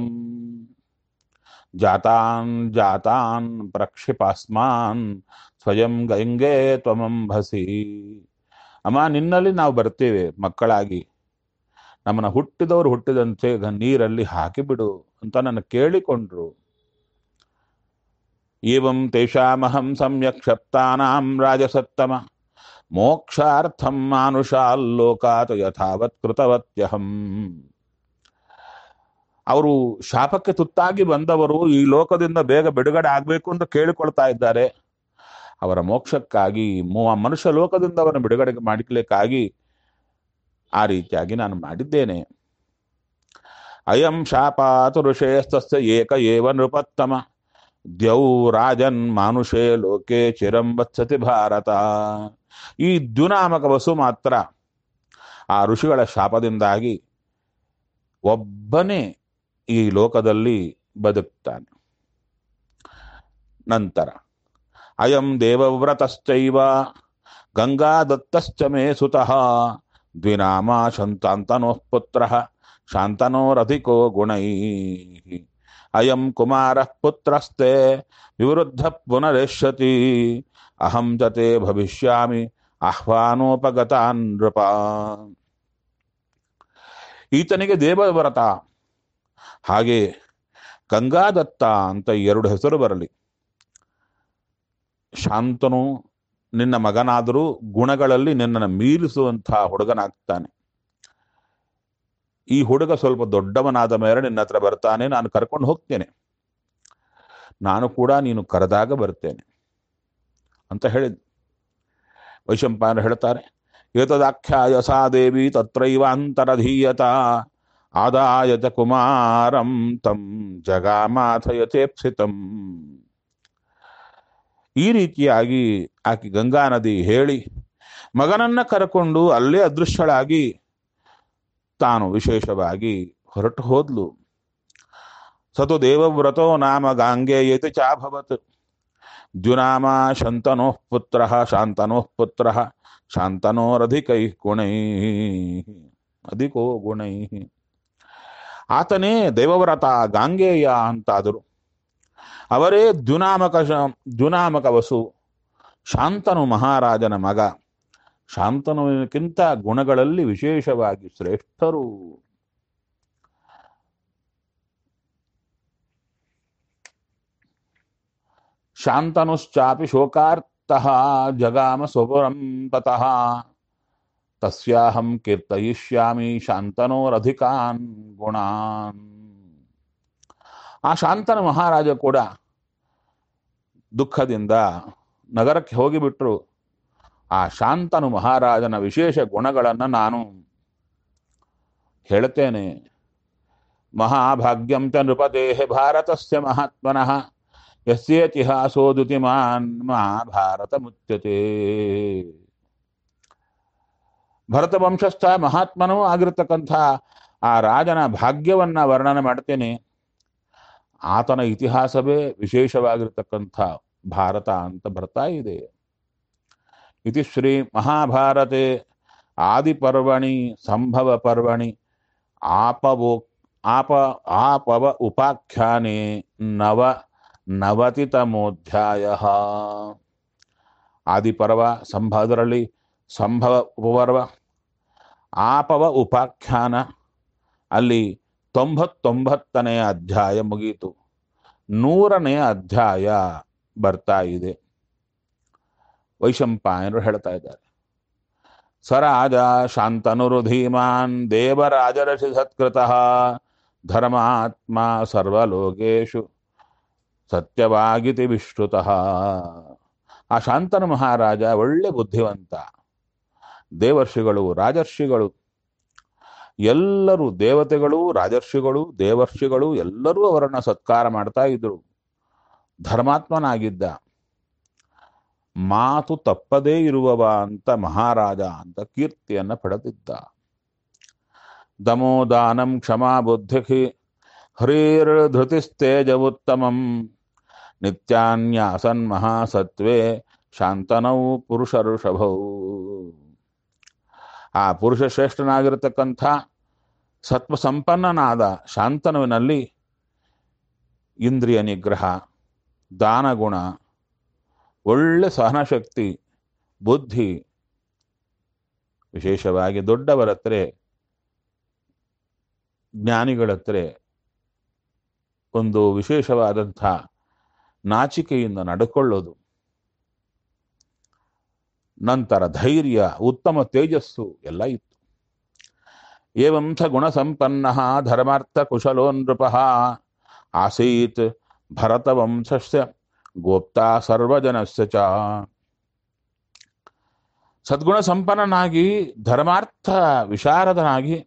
S1: ಜಾತಾನ್ ಜಾತಾನ್ ಪ್ರಕ್ಷಿಪಾಸ್ಮಾನ್ ಸ್ವಯಂ ಗಂಗೆ ತ್ವಮಂಭಸಿ ಅಮ್ಮ ನಿನ್ನಲ್ಲಿ ನಾವು ಬರ್ತೇವೆ ಮಕ್ಕಳಾಗಿ ನಮ್ಮನ್ನ ಹುಟ್ಟಿದವರು ಹುಟ್ಟಿದಂತೆ ಗ- ನೀರಲ್ಲಿ ಹಾಕಿಬಿಡು ಅಂತ ನನ್ನ ಕೇಳಿಕೊಂಡ್ರು ಏವಂ ತೇಷಾಮಹಂ ಸಮ್ಯಕ್ ಶಪ್ತಾನಾಂ ರಾಜಸತ್ತಮ ಮೋಕ್ಷಾರ್ಥಂ ಮಾನುಷಾಲ್ಲೋಕಾತ್ ಯಥಾವತ್ ಕೃತವತ್ಯಹಂ ಅವರು ಶಾಪಕ್ಕೆ ತುತ್ತಾಗಿ ಬಂದವರು ಈ ಲೋಕದಿಂದ ಬೇಗ ಬಿಡುಗಡೆ ಆಗಬೇಕು ಅಂತ ಕೇಳಿಕೊಳ್ತಾ ಇದ್ದಾರೆ ಅವರ ಮೋಕ್ಷಕ್ಕಾಗಿ ಮು- ಮನುಷ್ಯ ಲೋಕದಿಂದ ಅವರನ್ನು ಬಿಡುಗಡೆ ಮಾಡಿಕ್ಲಿಕ್ಕಾಗಿ ಆ ರೀತಿಯಾಗಿ ನಾನು ಮಾಡಿದ್ದೇನೆ ಅಯಂ ಶಾಪಾತು ಋಷೇಸ್ತಸ್ಯ ಏಕ ಏವ ನೃಪತ್ತಮ ದ್ಯೌ ರಾಜನ್ ಮಾನುಷೇ ಲೋಕೆ ಚಿರಂ ವತ್ಸತಿ ಭಾರತ ಈ ದ್ಯುನಾಮಕ ವಸು ಮಾತ್ರ ಆ ಋಷಿಗಳ ಶಾಪದಿಂದಾಗಿ ಒಬ್ಬನೇ ಈ ಲೋಕದಲ್ಲಿ ಬದುಕ್ತಾನೆ ನಂತರ ಅಯಂ ದೇವವ್ರತಶ್ಚೈವ ಗಂಗಾದತ್ತಶ್ಚ ಮೇ ಸುತಃ ದ್ವಿನಾಮ ಶಂತಾಂತನೋಃ ಪುತ್ರಃ ಶಾಂತನೋರಧಿಕೋ ಗುಣೈ ಅಯಂ ಕುಮಾರಃ ಪುತ್ರಸ್ತೆ ವಿವೃದ್ಧ ಪುನರೇಷ್ಯತಿ ಅಹಂ ಜತೆ ಭವಿಷ್ಯಾಮಿ ಆಹ್ವಾನೋಪಗತಾನ್ ನೃಪ ಈತನಿಗೆ ದೇವವ್ರತ ಹಾಗೆ ಗಂಗಾದತ್ತ ಅಂತ ಎರಡು ಹೆಸರು ಬರಲಿ ಶಾಂತನು ನಿನ್ನ ಮಗನಾದರೂ ಗುಣಗಳಲ್ಲಿ ನಿನ್ನನ್ನು ಮೀರಿಸುವಂತಹ ಹುಡುಗನಾಗ್ತಾನೆ ಈ ಹುಡುಗ ಸ್ವಲ್ಪ ದೊಡ್ಡವನಾದ ಮೇಲೆ ನಿನ್ನ ಹತ್ರ ಬರ್ತಾನೆ ನಾನು ಕರ್ಕೊಂಡು ಹೋಗ್ತೇನೆ ನಾನು ಕೂಡ ನೀನು ಕರೆದಾಗ ಬರ್ತೇನೆ ಅಂತ ಹೇಳಿದ್ ವೈಶಂಪಾಯನ ಹೇಳ್ತಾರೆ ಏತದಾಖ್ಯಾಯ ಸಾ ದೇವಿ ತತ್ರೈವ ಅಂತರಧೀಯತ ಆದಾಯತ ಕುಮಾರಂ ತಂ ಜಗಾಮಾಥಯತೇಪ್ಸಿತಂ ಈ ರೀತಿಯಾಗಿ ಆಕೆ ಗಂಗಾ ನದಿ ಹೇಳಿ ಮಗನನ್ನ ಕರ್ಕೊಂಡು ಅಲ್ಲೇ ಅದೃಶ್ಯಳಾಗಿ ತಾನು ವಿಶೇಷವಾಗಿ ಹೊರಟು ಹೋದ್ಲು ಸತು ದೇವವ್ರತೋ ನಾಮ ಗಾಂಗೇಯತಿ ಚಾಭವತ್ ದ್ಯುನಾಮ ಶಂತನೋಃ ಪುತ್ರ ಶಾಂತನೋಃ ಪುತ್ರ ಶಾಂತನೋರಧಿಕೈ ಗುಣೈ ಅಧಿಕೋ ಗುಣೈ ಆತನೇ ದೇವವ್ರತ ಗಾಂಗೇಯ ಅಂತಾದರು ಅವರೇ ದ್ಯುನಾಮಕ ಶ- ದ್ಯುನಾಮಕ ವಸು ಶಾಂತನು ಮಹಾರಾಜನ ಮಗ ಶಾಂತನುವಿನಕ್ಕಿಂತ ಗುಣಗಳಲ್ಲಿ ವಿಶೇಷವಾಗಿ ಶ್ರೇಷ್ಠರು ಶಾಂತನುಶ್ಚಾಪಿ ಶೋಕಾರ್ತಃ ಜಗಾಮ ಸ್ವಪುರಂ ತತಃ ತಸ್ಯಾಹಂ ಕೀರ್ತಯಿಷ್ಯಾಮಿ ಶಾಂತನೋರಧಿಕಾನ್ ಗುಣಾನ್ ಆ ಶಾಂತನ ಮಹಾರಾಜ ಕೂಡ ದುಃಖದಿಂದ ನಗರಕ್ಕೆ ಹೋಗಿಬಿಟ್ರು ಆ ಶಾಂತನು ಮಹಾರಾಜನ ವಿಶೇಷ ಗುಣಗಳನ್ನು ನಾನು ಹೇಳ್ತೇನೆ ಮಹಾಭಾಗ್ಯಂ ಚ ನೃಪತೇಃ ಭಾರತಸ್ಯ ಮಹಾತ್ಮನಃ ಯಸ್ಯೇತಿಹಾಸೋದುತಿಮಾನ್ ಮಹಾಭಾರತ ಮುಚ್ಯತೆ ಭರತ ವಂಶಸ್ಥ ಮಹಾತ್ಮನೂ ಆಗಿರತಕ್ಕಂಥ ಆ ರಾಜನ ಭಾಗ್ಯವನ್ನ ವರ್ಣನೆ ಮಾಡ್ತೇನೆ ಆತನ ಇತಿಹಾಸವೇ ವಿಶೇಷವಾಗಿರತಕ್ಕಂಥ ಭಾರತ ಅಂತ ಬರ್ತಾ ಇದೆ ಇತಿ ಶ್ರೀ ಮಹಾಭಾರತೆ ಆದಿಪರ್ವಣಿ ಸಂಭವ ಪರ್ವಣಿ ಆಪವೋ ಆಪ ಆಪವ ಉಪಾಖ್ಯಾನೆ ನವ ನವತಿತಮೋಧ್ಯಾಯ ಆದಿಪರ್ವ ಸಂಭವದಲ್ಲಿ ಸಂಭವ ಉಪಪರ್ವ ಆಪವ ಉಪಾಖ್ಯಾನ ಅಲ್ಲಿ ತೊಂಬತ್ತೊಂಬತ್ತನೆಯ ಅಧ್ಯಾಯ ಮುಗಿಯಿತು ನೂರನೆಯ ಅಧ್ಯಾಯ ಬರ್ತಾ ಇದೆ ವೈಶಂಪಾಯನರು ಹೇಳ್ತಾ ಇದ್ದಾರೆ ಸರಾಜ ಶಾಂತನುರು ಧೀಮಾನ್ ದೇವರಾಜರಷಿ ಸತ್ಕೃತಃ ಧರ್ಮಾತ್ಮ ಸರ್ವಲೋಕೇಶು ಸತ್ಯವಾಗಿತಿ ವಿಶ್ರುತಃ ಆ ಶಾಂತನು ಮಹಾರಾಜ ಒಳ್ಳೆ ಬುದ್ಧಿವಂತ ದೇವರ್ಷಿಗಳು ರಾಜರ್ಷಿಗಳು ಎಲ್ಲರೂ ದೇವತೆಗಳು ರಾಜರ್ಷಿಗಳು ದೇವರ್ಷಿಗಳು ಎಲ್ಲರೂ ಅವರನ್ನ ಸತ್ಕಾರ ಮಾಡ್ತಾ ಇದ್ರು ಧರ್ಮಾತ್ಮನಾಗಿದ್ದ ಮಾತು ತಪ್ಪದೇ ಇರುವವ ಅಂತ ಮಹಾರಾಜ ಅಂತ ಕೀರ್ತಿಯನ್ನ ಪಡೆದಿದ್ದ ದಮೋದಾನಂ ಕ್ಷಮಾ ಬುದ್ಧಿ ಹ್ರೀರ್ ಧೃತಿಸ್ತೇಜ ಉತ್ತಮಂ ನಿತ್ಯಾನ್ಯಾಸನ್ ಮಹಾಸತ್ವೇ ಶಾಂತನೌ ಪುರುಷ ಋಷಭೌ ಆ ಪುರುಷ ಶ್ರೇಷ್ಠನಾಗಿರತಕ್ಕಂಥ ಸತ್ವ ಸಂಪನ್ನನಾದ ಶಾಂತನುವಿನಲ್ಲಿ ಇಂದ್ರಿಯ ನಿಗ್ರಹ ದಾನಗುಣ ಒಳ್ಳೆ ಸಹನಶಕ್ತಿ ಬುದ್ಧಿ ವಿಶೇಷವಾಗಿ ದೊಡ್ಡವರ ಹತ್ರ ಜ್ಞಾನಿಗಳ ಹತ್ರ ಒಂದು ವಿಶೇಷವಾದಂಥ ನಾಚಿಕೆಯಿಂದ ನಡ್ಕೊಳ್ಳೋದು ನಂತರ ಧೈರ್ಯ ಉತ್ತಮ ತೇಜಸ್ಸು ಎಲ್ಲ ಇತ್ತು ಏವಂಥ ಗುಣಸಂಪನ್ನ ಧರ್ಮಾರ್ಥ ಕುಶಲೋ ನೃಪ ಆಸೀತ್ ಭರತವಂಶಸ್ಯ ಗೋಪ್ತಾ ಸರ್ವಜನಸ್ಯ ಚ ಸದ್ಗುಣ ಸಂಪನ್ನನಾಗಿ ಧರ್ಮಾರ್ಥ ವಿಶಾರದನಾಗಿ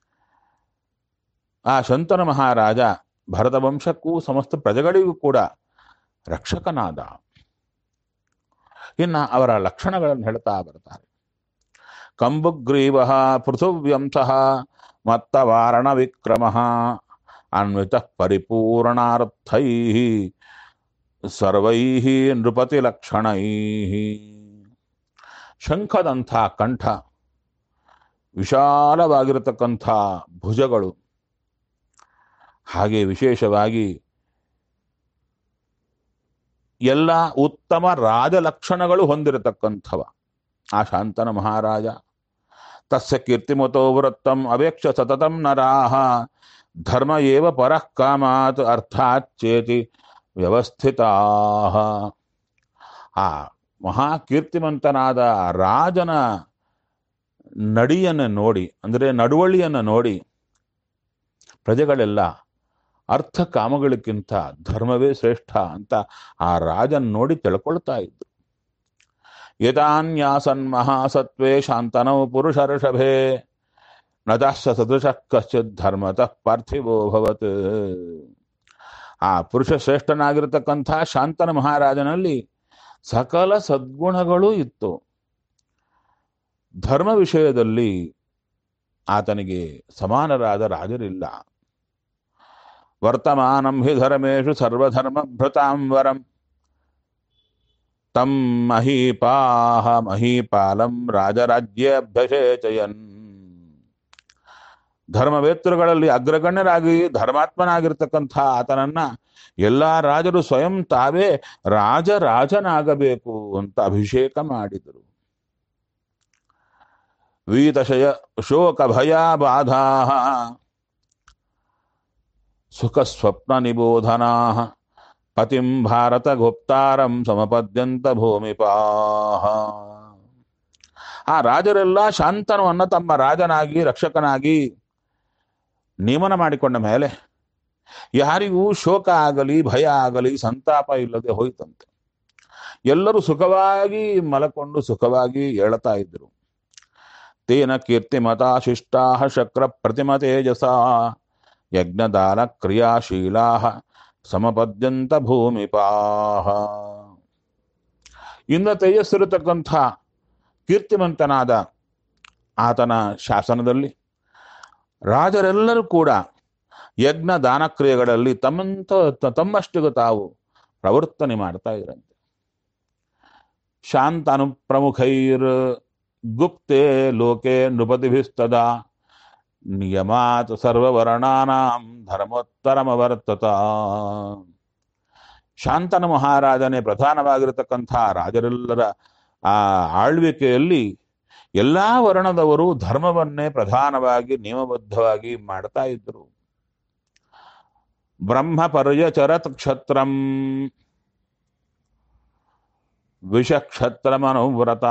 S1: ಆ ಶಂತನು ಮಹಾರಾಜ ಭರತವಂಶಕ್ಕೂ ಸಮಸ್ತ ಪ್ರಜೆಗಳಿಗೂ ಕೂಡ ರಕ್ಷಕನಾದ ಇನ್ನು ಅವರ ಲಕ್ಷಣಗಳನ್ನು ಹೇಳ್ತಾ ಬರ್ತಾರೆ ಕಂಬುಗ್ರೀವ ಪೃಥುವ್ಯಂಸ ಮತ್ತ ವಾರಣ ವಿಕ್ರಮ ಅನ್ವಿತ ಪರಿಪೂರ್ಣಾರ್ಥೈ ಸರ್ವೈ ನೃಪತಿ ಲಕ್ಷಣೈ ಶಂಖದಂಥ ಕಂಠ ವಿಶಾಲವಾಗಿರತಕ್ಕಂಥ ಭುಜಗಳು ಹಾಗೆ ವಿಶೇಷವಾಗಿ ಎಲ್ಲ ಉತ್ತಮ ರಾಜಲಕ್ಷಣಗಳು ಹೊಂದಿರತಕ್ಕಂಥವ ಆ ಶಾಂತನ ಮಹಾರಾಜ ತಸ್ಯ ಕೀರ್ತಿಮತೋ ವೃತ್ತಂ ಅವೇಕ್ಷ ಸತತಂ ನರಾಹ ಧರ್ಮ ಏವ ಪರಃ ಕಾಮಾತ್ ಅರ್ಥಾಚ್ಚೇತಿ ವ್ಯವಸ್ಥಿತಾ ಆ ಮಹಾಕೀರ್ತಿಮಂತನಾದ ರಾಜನ ನಡಿಯನ್ನು ನೋಡಿ ಅಂದರೆ ನಡುವಳಿಯನ್ನು ನೋಡಿ ಪ್ರಜೆಗಳೆಲ್ಲ ಅರ್ಥ ಕಾಮಗಳಿಗಿಂತ ಧರ್ಮವೇ ಶ್ರೇಷ್ಠ ಅಂತ ಆ ರಾಜನ್ ನೋಡಿ ತಿಳ್ಕೊಳ್ತಾ ಇದ್ರು ಯದಾನ್ಯಾಸನ್ ಮಹಾಸತ್ವೇ ಶಾಂತನೌ ಪುರುಷ ಋಷಭೇ ನದಾಶ್ಚ ಸದೃಶ ಕಶ್ಚಿತ್ ಧರ್ಮತಃ ಪಾರ್ಥಿವೋ ಭವತ್ ಆ ಪುರುಷ ಶ್ರೇಷ್ಠನಾಗಿರತಕ್ಕಂಥ ಶಾಂತನ ಮಹಾರಾಜನಲ್ಲಿ ಸಕಲ ಸದ್ಗುಣಗಳೂ ಇತ್ತು ಧರ್ಮ ವಿಷಯದಲ್ಲಿ ಆತನಿಗೆ ಸಮಾನರಾದ ರಾಜರಿಲ್ಲ ವರ್ತಮಾನಂ ಹಿ ಧರ್ಮೇಶು ಸರ್ವಧರ್ಮ ಭೃತಾಂ ವರಂ ತಂ ಮಹೀಪಾಹ ಮಹೀಪಾಲಂ ರಾಜರಾಜ್ಯಭ್ಯಷೇಚಯನ್ ಧರ್ಮವೇತ್ತರುಗಳಲ್ಲಿ ಅಗ್ರಗಣ್ಯರಾಗಿ ಧರ್ಮಾತ್ಮನಾಗಿರ್ತಕ್ಕಂಥ ಆತನನ್ನ ಎಲ್ಲಾ ರಾಜರು ಸ್ವಯಂ ತಾವೇ ರಾಜರಾಜನಾಗಬೇಕು ಅಂತ ಅಭಿಷೇಕ ಮಾಡಿದರು ವೀತಶಯ ಶೋಕ ಭಯ ಬಾಧಾ ಸುಖ ಸ್ವಪ್ನ ನಿಬೋಧನಾ ಪತಿಂ ಭಾರತ ಗುಪ್ತಾರಂ ಸಮಪದ್ಯಂತ ಭೂಮಿಪಾಹ ಆ ರಾಜರೆಲ್ಲ ಶಾಂತನವನ್ನ ತಮ್ಮ ರಾಜನಾಗಿ ರಕ್ಷಕನಾಗಿ ನೇಮನ ಮಾಡಿಕೊಂಡ ಮೇಲೆ ಯಾರಿಗೂ ಶೋಕ ಆಗಲಿ ಭಯ ಆಗಲಿ ಸಂತಾಪ ಇಲ್ಲದೆ ಹೋಯ್ತಂತೆ ಎಲ್ಲರೂ ಸುಖವಾಗಿ ಮಲಕೊಂಡು ಸುಖವಾಗಿ ಏಳ್ತಾ ಇದ್ರು ತೇನ ಕೀರ್ತಿಮತಾ ಶಿಷ್ಟಾ ಶಕ್ರ ಪ್ರತಿಮ ತೇಜಸ ಯಜ್ಞದಾನ ಕ್ರಿಯಾಶೀಲಾ ಸಮಪದ್ಯಂತ ಭೂಮಿಪಾಹ ಇಂದ್ರ ತೇಜಸ್ಸಿರತಕ್ಕಂಥ ಕೀರ್ತಿವಂತನಾದ ಆತನ ಶಾಸನದಲ್ಲಿ ರಾಜರೆಲ್ಲರೂ ಕೂಡ ಯಜ್ಞ ದಾನ ಕ್ರಿಯೆಗಳಲ್ಲಿ ತಮ್ಮಂತ ತಮ್ಮಷ್ಟಿಗೂ ತಾವು ಪ್ರವರ್ತನೆ ಮಾಡ್ತಾ ಇದ್ರಂತೆ ಶಾಂತ ಅನುಪ್ರಮುಖೈರ್ ಗುಪ್ತೆ ಲೋಕೆ ನೃಪತಿಭಿಸ್ತದ ನಿಯಮಾತ್ ಸರ್ವವರ್ಣಾನಾಂ ಧರ್ಮೋತ್ತರಮವರ್ತತ ಶಾಂತನ ಮಹಾರಾಜನೇ ಪ್ರಧಾನವಾಗಿರತಕ್ಕಂಥ ರಾಜರೆಲ್ಲರ ಆ ಆಳ್ವಿಕೆಯಲ್ಲಿ ಎಲ್ಲಾ ವರ್ಣದವರು ಧರ್ಮವನ್ನೇ ಪ್ರಧಾನವಾಗಿ ನಿಯಮಬದ್ಧವಾಗಿ ಮಾಡ್ತಾ ಇದ್ರು ಬ್ರಹ್ಮ ಪರ್ಯಚರತ್ ಕ್ಷತ್ರಂ ವಿಷಕ್ಷತ್ರಮನುವ್ರತಾ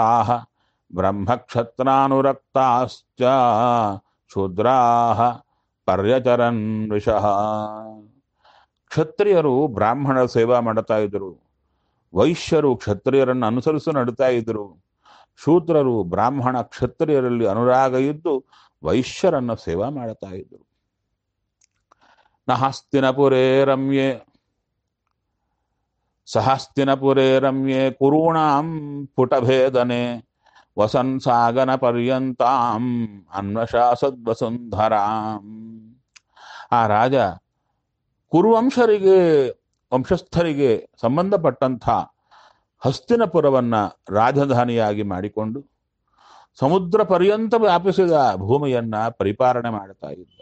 S1: ಬ್ರಹ್ಮಕ್ಷತ್ರಾನುರಕ್ತಾಶ್ಚ ಶೂದ್ರಾ ಪರ್ಯಚರನ್ ವಿಷಃ ಕ್ಷತ್ರಿಯರು ಬ್ರಾಹ್ಮಣರ ಸೇವಾ ಮಾಡ್ತಾ ಇದ್ರು ವೈಶ್ಯರು ಕ್ಷತ್ರಿಯರನ್ನು ಅನುಸರಿಸಿ ನಡ್ತಾ ಇದ್ರು ಶೂದ್ರರು ಬ್ರಾಹ್ಮಣ ಕ್ಷತ್ರಿಯರಲ್ಲಿ ಅನುರಾಗ ಇದ್ದು ವೈಶ್ಯರನ್ನ ಸೇವಾ ಮಾಡ್ತಾ ಇದ್ರು ನಹಸ್ತಿನಪುರೇ ರಮ್ಯೆ ಸಹಸ್ತಿನಪುರೇ ರಮ್ಯೆ ಕುರುಣಾಂ ಪುಟಭೇದನೆ ವಸನ್ ಸಾಗನ ಪರ್ಯಂತಾಂ ಅನ್ವಶಾಸದ್ವಸುಂಧರಾಂ ಆ ರಾಜ ಕುರುವಂಶರಿಗೆ ವಂಶಸ್ಥರಿಗೆ ಸಂಬಂಧಪಟ್ಟಂಥ ಹಸ್ತಿನಪುರವನ್ನ ರಾಜಧಾನಿಯಾಗಿ ಮಾಡಿಕೊಂಡು ಸಮುದ್ರ ಪರ್ಯಂತ ವ್ಯಾಪಿಸಿದ ಭೂಮಿಯನ್ನ ಪರಿಪಾಲನೆ ಮಾಡ್ತಾ ಇದ್ದ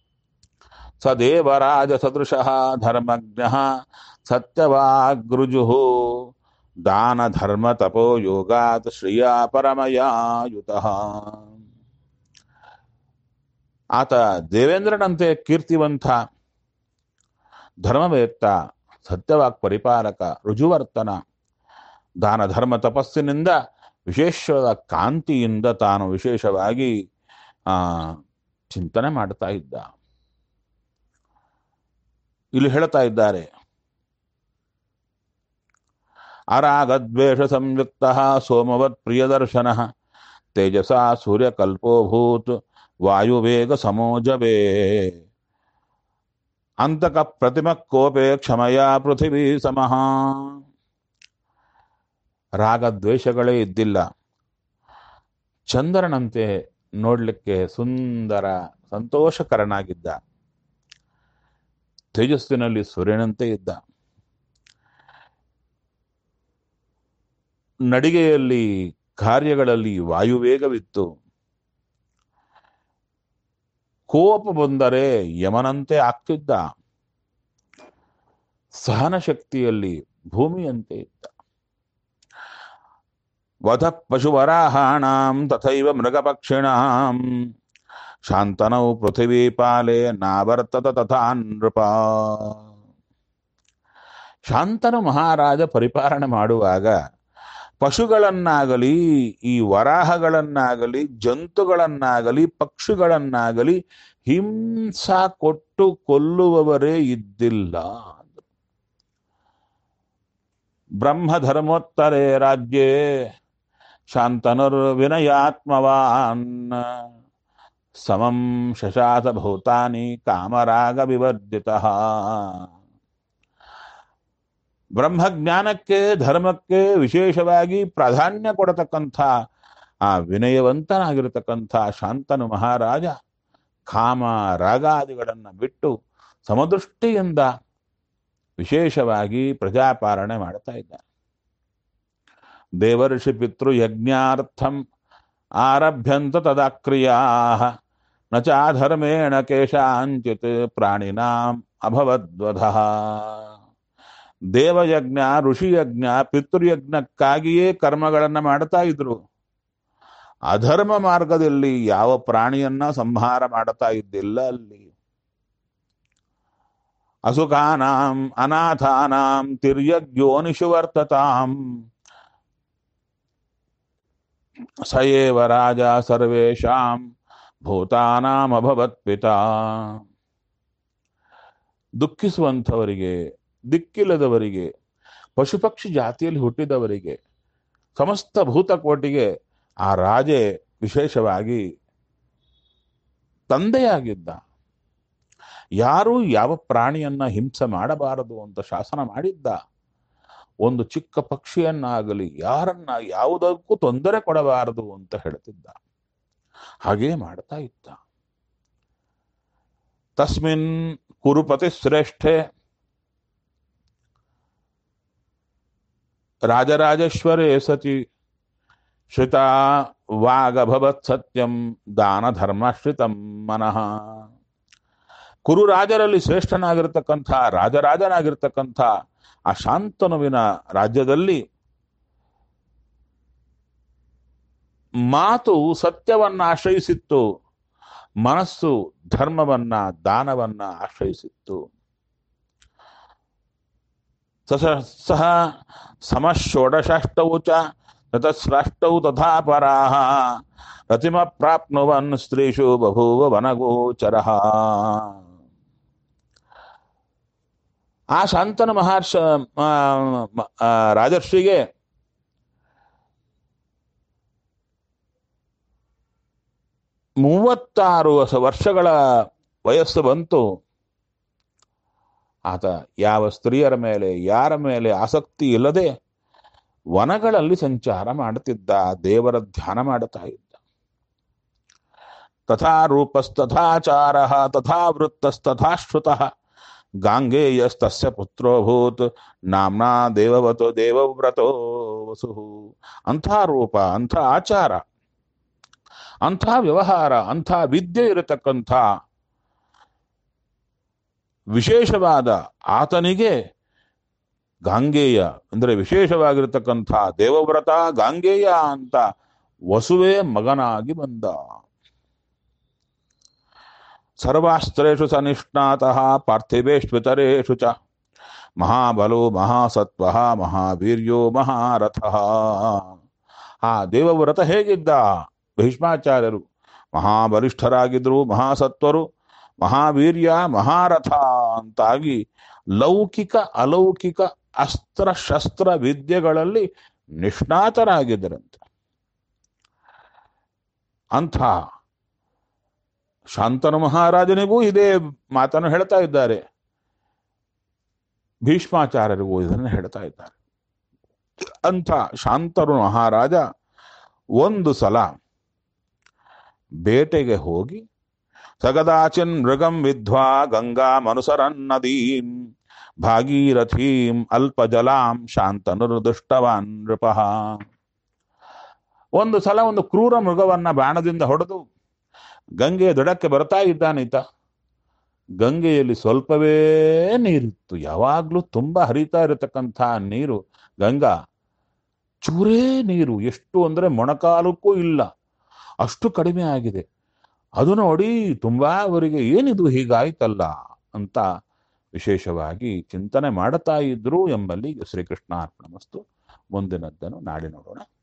S1: ಸದೇವರಾಜ ಸದೃಶಃ ಧರ್ಮಜ್ಞ ಸತ್ಯವಾಗೃಜು ದಾನ ಧರ್ಮ ತಪೋ ಯೋಗಾತ್ ಶ್ರಿಯ ಪರಮಯಾಯುತ ಆತ ದೇವೇಂದ್ರನಂತೆ ಕೀರ್ತಿವಂತ ಧರ್ಮವೇತ್ತ ಸತ್ಯವಾಕ್ ಪರಿಪಾಲಕ ರುಜುವರ್ತನ ದಾನ ಧರ್ಮ ತಪಸ್ಸಿನಿಂದ ವಿಶೇಷವಾದ ಕಾಂತಿಯಿಂದ ತಾನು ವಿಶೇಷವಾಗಿ ಆ ಚಿಂತನೆ ಮಾಡ್ತಾ ಇದ್ದ ಇಲ್ಲಿ ಹೇಳ್ತಾ ಇದ್ದಾರೆ ಅರಾಗದ್ವೇಷ ಸಂಯುಕ್ತ ಸೋಮವತ್ ಪ್ರಿಯದರ್ಶನ ತೇಜಸ ಸೂರ್ಯಕಲ್ಪೋಭೂತ್ ವಾಯುವೇಗ ಸಮೋಜವೇ ಅಂತಕ ಪ್ರತಿಮ ಕೋಪೆ ಕ್ಷಮಯ ಪೃಥಿವೀ ಸಮಃ ರಾಗದ್ವೇಷಗಳೇ ಇದ್ದಿಲ್ಲ ಚಂದ್ರನಂತೆ ನೋಡ್ಲಿಕ್ಕೆ ಸುಂದರ ಸಂತೋಷಕರನಾಗಿದ್ದ ತೇಜಸ್ಸಿನಲ್ಲಿ ಸೂರ್ಯನಂತೆ ಇದ್ದ ನಡಿಗೆಯಲ್ಲಿ ಕಾರ್ಯಗಳಲ್ಲಿ ವಾಯುವೇಗವಿತ್ತು ಕೋಪ ಬಂದರೆ ಯಮನಂತೆ ಆಗ್ತಿದ್ದ ಸಹನ ಶಕ್ತಿಯಲ್ಲಿ ಭೂಮಿಯಂತೆ ಇದ್ದ ವಧ ಪಶುವರಾಹಾಣಾಂ ತಥೈವ ಮೃಗಪಕ್ಷಿಣಾಂ ಶಾಂತನೌ ಪೃಥಿವೀ ಪಾಲೆ ನಾವರ್ತತ ತಥಾ ನೃಪ ಶಾಂತನು ಮಹಾರಾಜ ಪರಿಪಾಲನೆ ಮಾಡುವಾಗ ಪಶುಗಳನ್ನಾಗಲಿ ಈ ವರಾಹಗಳನ್ನಾಗಲಿ ಜಂತುಗಳನ್ನಾಗಲಿ ಪಕ್ಷಿಗಳನ್ನಾಗಲಿ ಹಿಂಸಾ ಕೊಟ್ಟು ಕೊಲ್ಲುವವರೇ ಇದ್ದಿಲ್ಲ ಬ್ರಹ್ಮಧರ್ಮೋತ್ತರೇ ರಾಜ್ಯೇ ಶಾಂತನುರ್ ವಿನಯಾತ್ಮವಾನ್ ಸಮಂ ಶಶಾಸ ಭೂತಾನಿ ಕಾಮರಾಗ ವಿವರ್ಜಿತ ಬ್ರಹ್ಮಜ್ಞಾನಕ್ಕೆ ಧರ್ಮಕ್ಕೆ ವಿಶೇಷವಾಗಿ ಪ್ರಾಧಾನ್ಯ ಕೊಡತಕ್ಕಂಥ ಆ ವಿನಯವಂತನಾಗಿರತಕ್ಕಂಥ ಶಾಂತನು ಮಹಾರಾಜ ಕಾಮ ರಾಗಾದಿಗಳನ್ನ ಬಿಟ್ಟು ಸಮದೃಷ್ಟಿಯಿಂದ ವಿಶೇಷವಾಗಿ ಪ್ರಜಾಪಾಲನೆ ಮಾಡ್ತಾ ಇದ್ದ ದೇವರ್ಷಿ ಪಿತೃ ಯಜ್ಞಾರ್ಥಂ ಆರಭ್ಯಂತ ತದಾಕ್ರಿಯಾ ನ ಚಾಧರ್ಮೇಣ ಕೇಶಾಂಚಿತ್ ಪ್ರಾಣಿನಾಂ ಅಭವದ್ವಧ ದೇವಯಜ್ಞ ಋಷಿಯಜ್ಞ ಪಿತೃಯಜ್ಞಕ್ಕಾಗಿಯೇ ಕರ್ಮಗಳನ್ನ ಮಾಡ್ತಾ ಇದ್ರು ಅಧರ್ಮ ಮಾರ್ಗದಲ್ಲಿ ಯಾವ ಪ್ರಾಣಿಯನ್ನ ಸಂಹಾರ ಮಾಡ್ತಾ ಇದ್ದಿಲ್ಲ ಅಲ್ಲಿ ಅಸುಖಾನಾಂ ಅನಾಥಾನಾಂ ತಿರ್ಯಗ್ಯೋನಿಷು ವರ್ತತಾಂ ಸಯೇವ ರಾಜ ಸರ್ವೇಷಾಂ ಭೂತಾನಾಂ ಅಭವತ್ ಪಿತಾ ದುಃಖಿಸುವಂಥವರಿಗೆ ದಿಕ್ಕಿಲ್ಲದವರಿಗೆ ಪಶುಪಕ್ಷಿ ಜಾತಿಯಲ್ಲಿ ಹುಟ್ಟಿದವರಿಗೆ ಸಮಸ್ತ ಭೂತಕೋಟಿಗೆ ಆ ರಾಜೆ ವಿಶೇಷವಾಗಿ ತಂದೆಯಾಗಿದ್ದ ಯಾರೂ ಯಾವ ಪ್ರಾಣಿಯನ್ನ ಹಿಂಸೆ ಮಾಡಬಾರದು ಅಂತ ಶಾಸನ ಮಾಡಿದ್ದ ಒಂದು ಚಿಕ್ಕ ಪಕ್ಷಿಯನ್ನಾಗಲಿ ಯಾರನ್ನ ಯಾವುದಕ್ಕೂ ತೊಂದರೆ ಕೊಡಬಾರದು ಅಂತ ಹೇಳ್ತಿದ್ದ ಹಾಗೇ ಮಾಡ್ತಾ ಇದ್ದ ತಸ್ಮಿನ್ ಕುರುಪತಿ ಶ್ರೇಷ್ಠೆ ರಾಜರಾಜೇಶ್ವರೇ ಸತಿ ಶ್ರಿತ ವಾಗಭವತ್ ಸತ್ಯಂ ದಾನ ಧರ್ಮಾಶ್ರಿತಂ ಮನಃ ಕುರು ರಾಜರಲ್ಲಿ ಶ್ರೇಷ್ಠನಾಗಿರ್ತಕ್ಕಂಥ ರಾಜರಾಜನಾಗಿರ್ತಕ್ಕಂಥ ಆ ಶಾಂತನುವಿನ ರಾಜ್ಯದಲ್ಲಿ ಮಾತು ಸತ್ಯವನ್ನ ಆಶ್ರಯಿಸಿತ್ತು ಮನಸ್ಸು ಧರ್ಮವನ್ನ ದಾನವನ್ನ ಆಶ್ರಯಿಸಿತ್ತು ಸಹ ಸಮಷೋಡಶಾಷ್ಟೌ ಚ ತತಸ್ರಾಷ್ಟೌ ತಥಾ ಪರಾಹ ರತಿಮ ಪ್ರಾಪ್ನುವನ್ ಸ್ತ್ರೀಷು ಬಭೂವ ವನಗೋಚರ ಆ ಶಾಂತನ ಮಹರ್ಷ ರಾಜರ್ಷಿಗೆ ಮೂವತ್ತಾರು ವರ್ಷಗಳ ವಯಸ್ಸು ಬಂತು ಆತ ಯಾವ ಸ್ತ್ರೀಯರ ಮೇಲೆ ಯಾರ ಮೇಲೆ ಆಸಕ್ತಿ ಇಲ್ಲದೆ ವನಗಳಲ್ಲಿ ಸಂಚಾರ ಮಾಡುತ್ತಿದ್ದ ದೇವರ ಧ್ಯಾನ ಮಾಡುತ್ತಾ ಇದ್ದ ತಥಾ ರೂಪಸ್ತಥಾಚಾರ ತಥಾ ವೃತ್ತಸ್ತಥಾ ಗಾಂಗೇಯಸ್ತಸ್ಯ ಪುತ್ರೋಭೂತ್ ನಾಮ್ನಾ ದೇವವತೋ ದೇವವ್ರತೋ ವಸು ಅಂಥ ರೂಪ ಅಂಥ ಆಚಾರ ಅಂಥ ವ್ಯವಹಾರ ಅಂಥ ವಿದ್ಯೆ ಇರತಕ್ಕಂಥ ವಿಶೇಷವಾದ ಆತನಿಗೆ ಗಾಂಗೇಯ ಅಂದರೆ ವಿಶೇಷವಾಗಿರತಕ್ಕಂಥ ದೇವವ್ರತ ಗಾಂಗೇಯ ಅಂತ ವಸುವೆ ಮಗನಾಗಿ ಬಂದ ಸರ್ವಾಸ್ತ್ರೇಷು ಸನಿಷ್ಣಾತಃ ಪಾರ್ಥಿವೇಶ್ವಿತರೇಷು ಚ ಮಹಾಬಲೋ ಮಹಾಸತ್ವ ಮಹಾವೀರ್ಯೋ ಮಹಾರಥ ಆ ದೇವವ್ರತ ಹೇಗಿದ್ದ ಭೀಷ್ಮಾಚಾರ್ಯರು ಮಹಾಬಲಿಷ್ಠರಾಗಿದ್ರು ಮಹಾಸತ್ವರು ಮಹಾವೀರ್ಯ ಮಹಾರಥ ಅಂತಾಗಿ ಲೌಕಿಕ ಅಲೌಕಿಕ ಅಸ್ತ್ರ ಶಸ್ತ್ರ ವಿದ್ಯೆಗಳಲ್ಲಿ ನಿಷ್ಣಾತರಾಗಿದ್ದರಂತೆ ಅಂಥ ಶಾಂತನು ಮಹಾರಾಜನಿಗೂ ಇದೇ ಮಾತನ್ನು ಹೇಳ್ತಾ ಇದ್ದಾರೆ ಭೀಷ್ಮಾಚಾರ್ಯರಿಗೂ ಇದನ್ನು ಹೇಳ್ತಾ ಇದ್ದಾರೆ ಅಂಥ ಶಾಂತನು ಮಹಾರಾಜ ಒಂದು ಸಲ ಬೇಟೆಗೆ ಹೋಗಿ ಸಗದಾಚಿನ್ ಮೃಗಂ ವಿದ್ವಾ ಗಂಗಾ ಮನುಸರನ್ ನದೀಂ ಭಾಗೀರಥೀಂ ಅಲ್ಪಜಲಾಂ ಶಾಂತನುರ್ದುಷ್ಟವಾನ್ ನೃಪಃ ಒಂದು ಸಲ ಒಂದು ಕ್ರೂರ ಮೃಗವನ್ನ ಬಾಣದಿಂದ ಹೊಡೆದು ಗಂಗೆಯ ದಡಕ್ಕೆ ಬರ್ತಾ ಇದ್ದಾನೀತ ಗಂಗೆಯಲ್ಲಿ ಸ್ವಲ್ಪವೇ ನೀರಿತ್ತು ಯಾವಾಗ್ಲೂ ತುಂಬಾ ಹರಿತಾ ಇರತಕ್ಕಂಥ ನೀರು ಗಂಗಾ ಚೂರೇ ನೀರು ಎಷ್ಟು ಅಂದ್ರೆ ಮೊಣಕಾಲಕ್ಕೂ ಇಲ್ಲ ಅಷ್ಟು ಕಡಿಮೆ ಆಗಿದೆ ಅದು ನೋಡಿ ತುಂಬಾ ಅವರಿಗೆ ಏನಿದು ಹೀಗಾಯ್ತಲ್ಲ ಅಂತ ವಿಶೇಷವಾಗಿ ಚಿಂತನೆ ಮಾಡುತ್ತಾ ಇದ್ರು ಎಂಬಲ್ಲಿ ಶ್ರೀಕೃಷ್ಣ ಅರ್ಪಣಮಸ್ತು ಮುಂದಿನದ್ದನ್ನು ನಾಡಿ ನೋಡೋಣ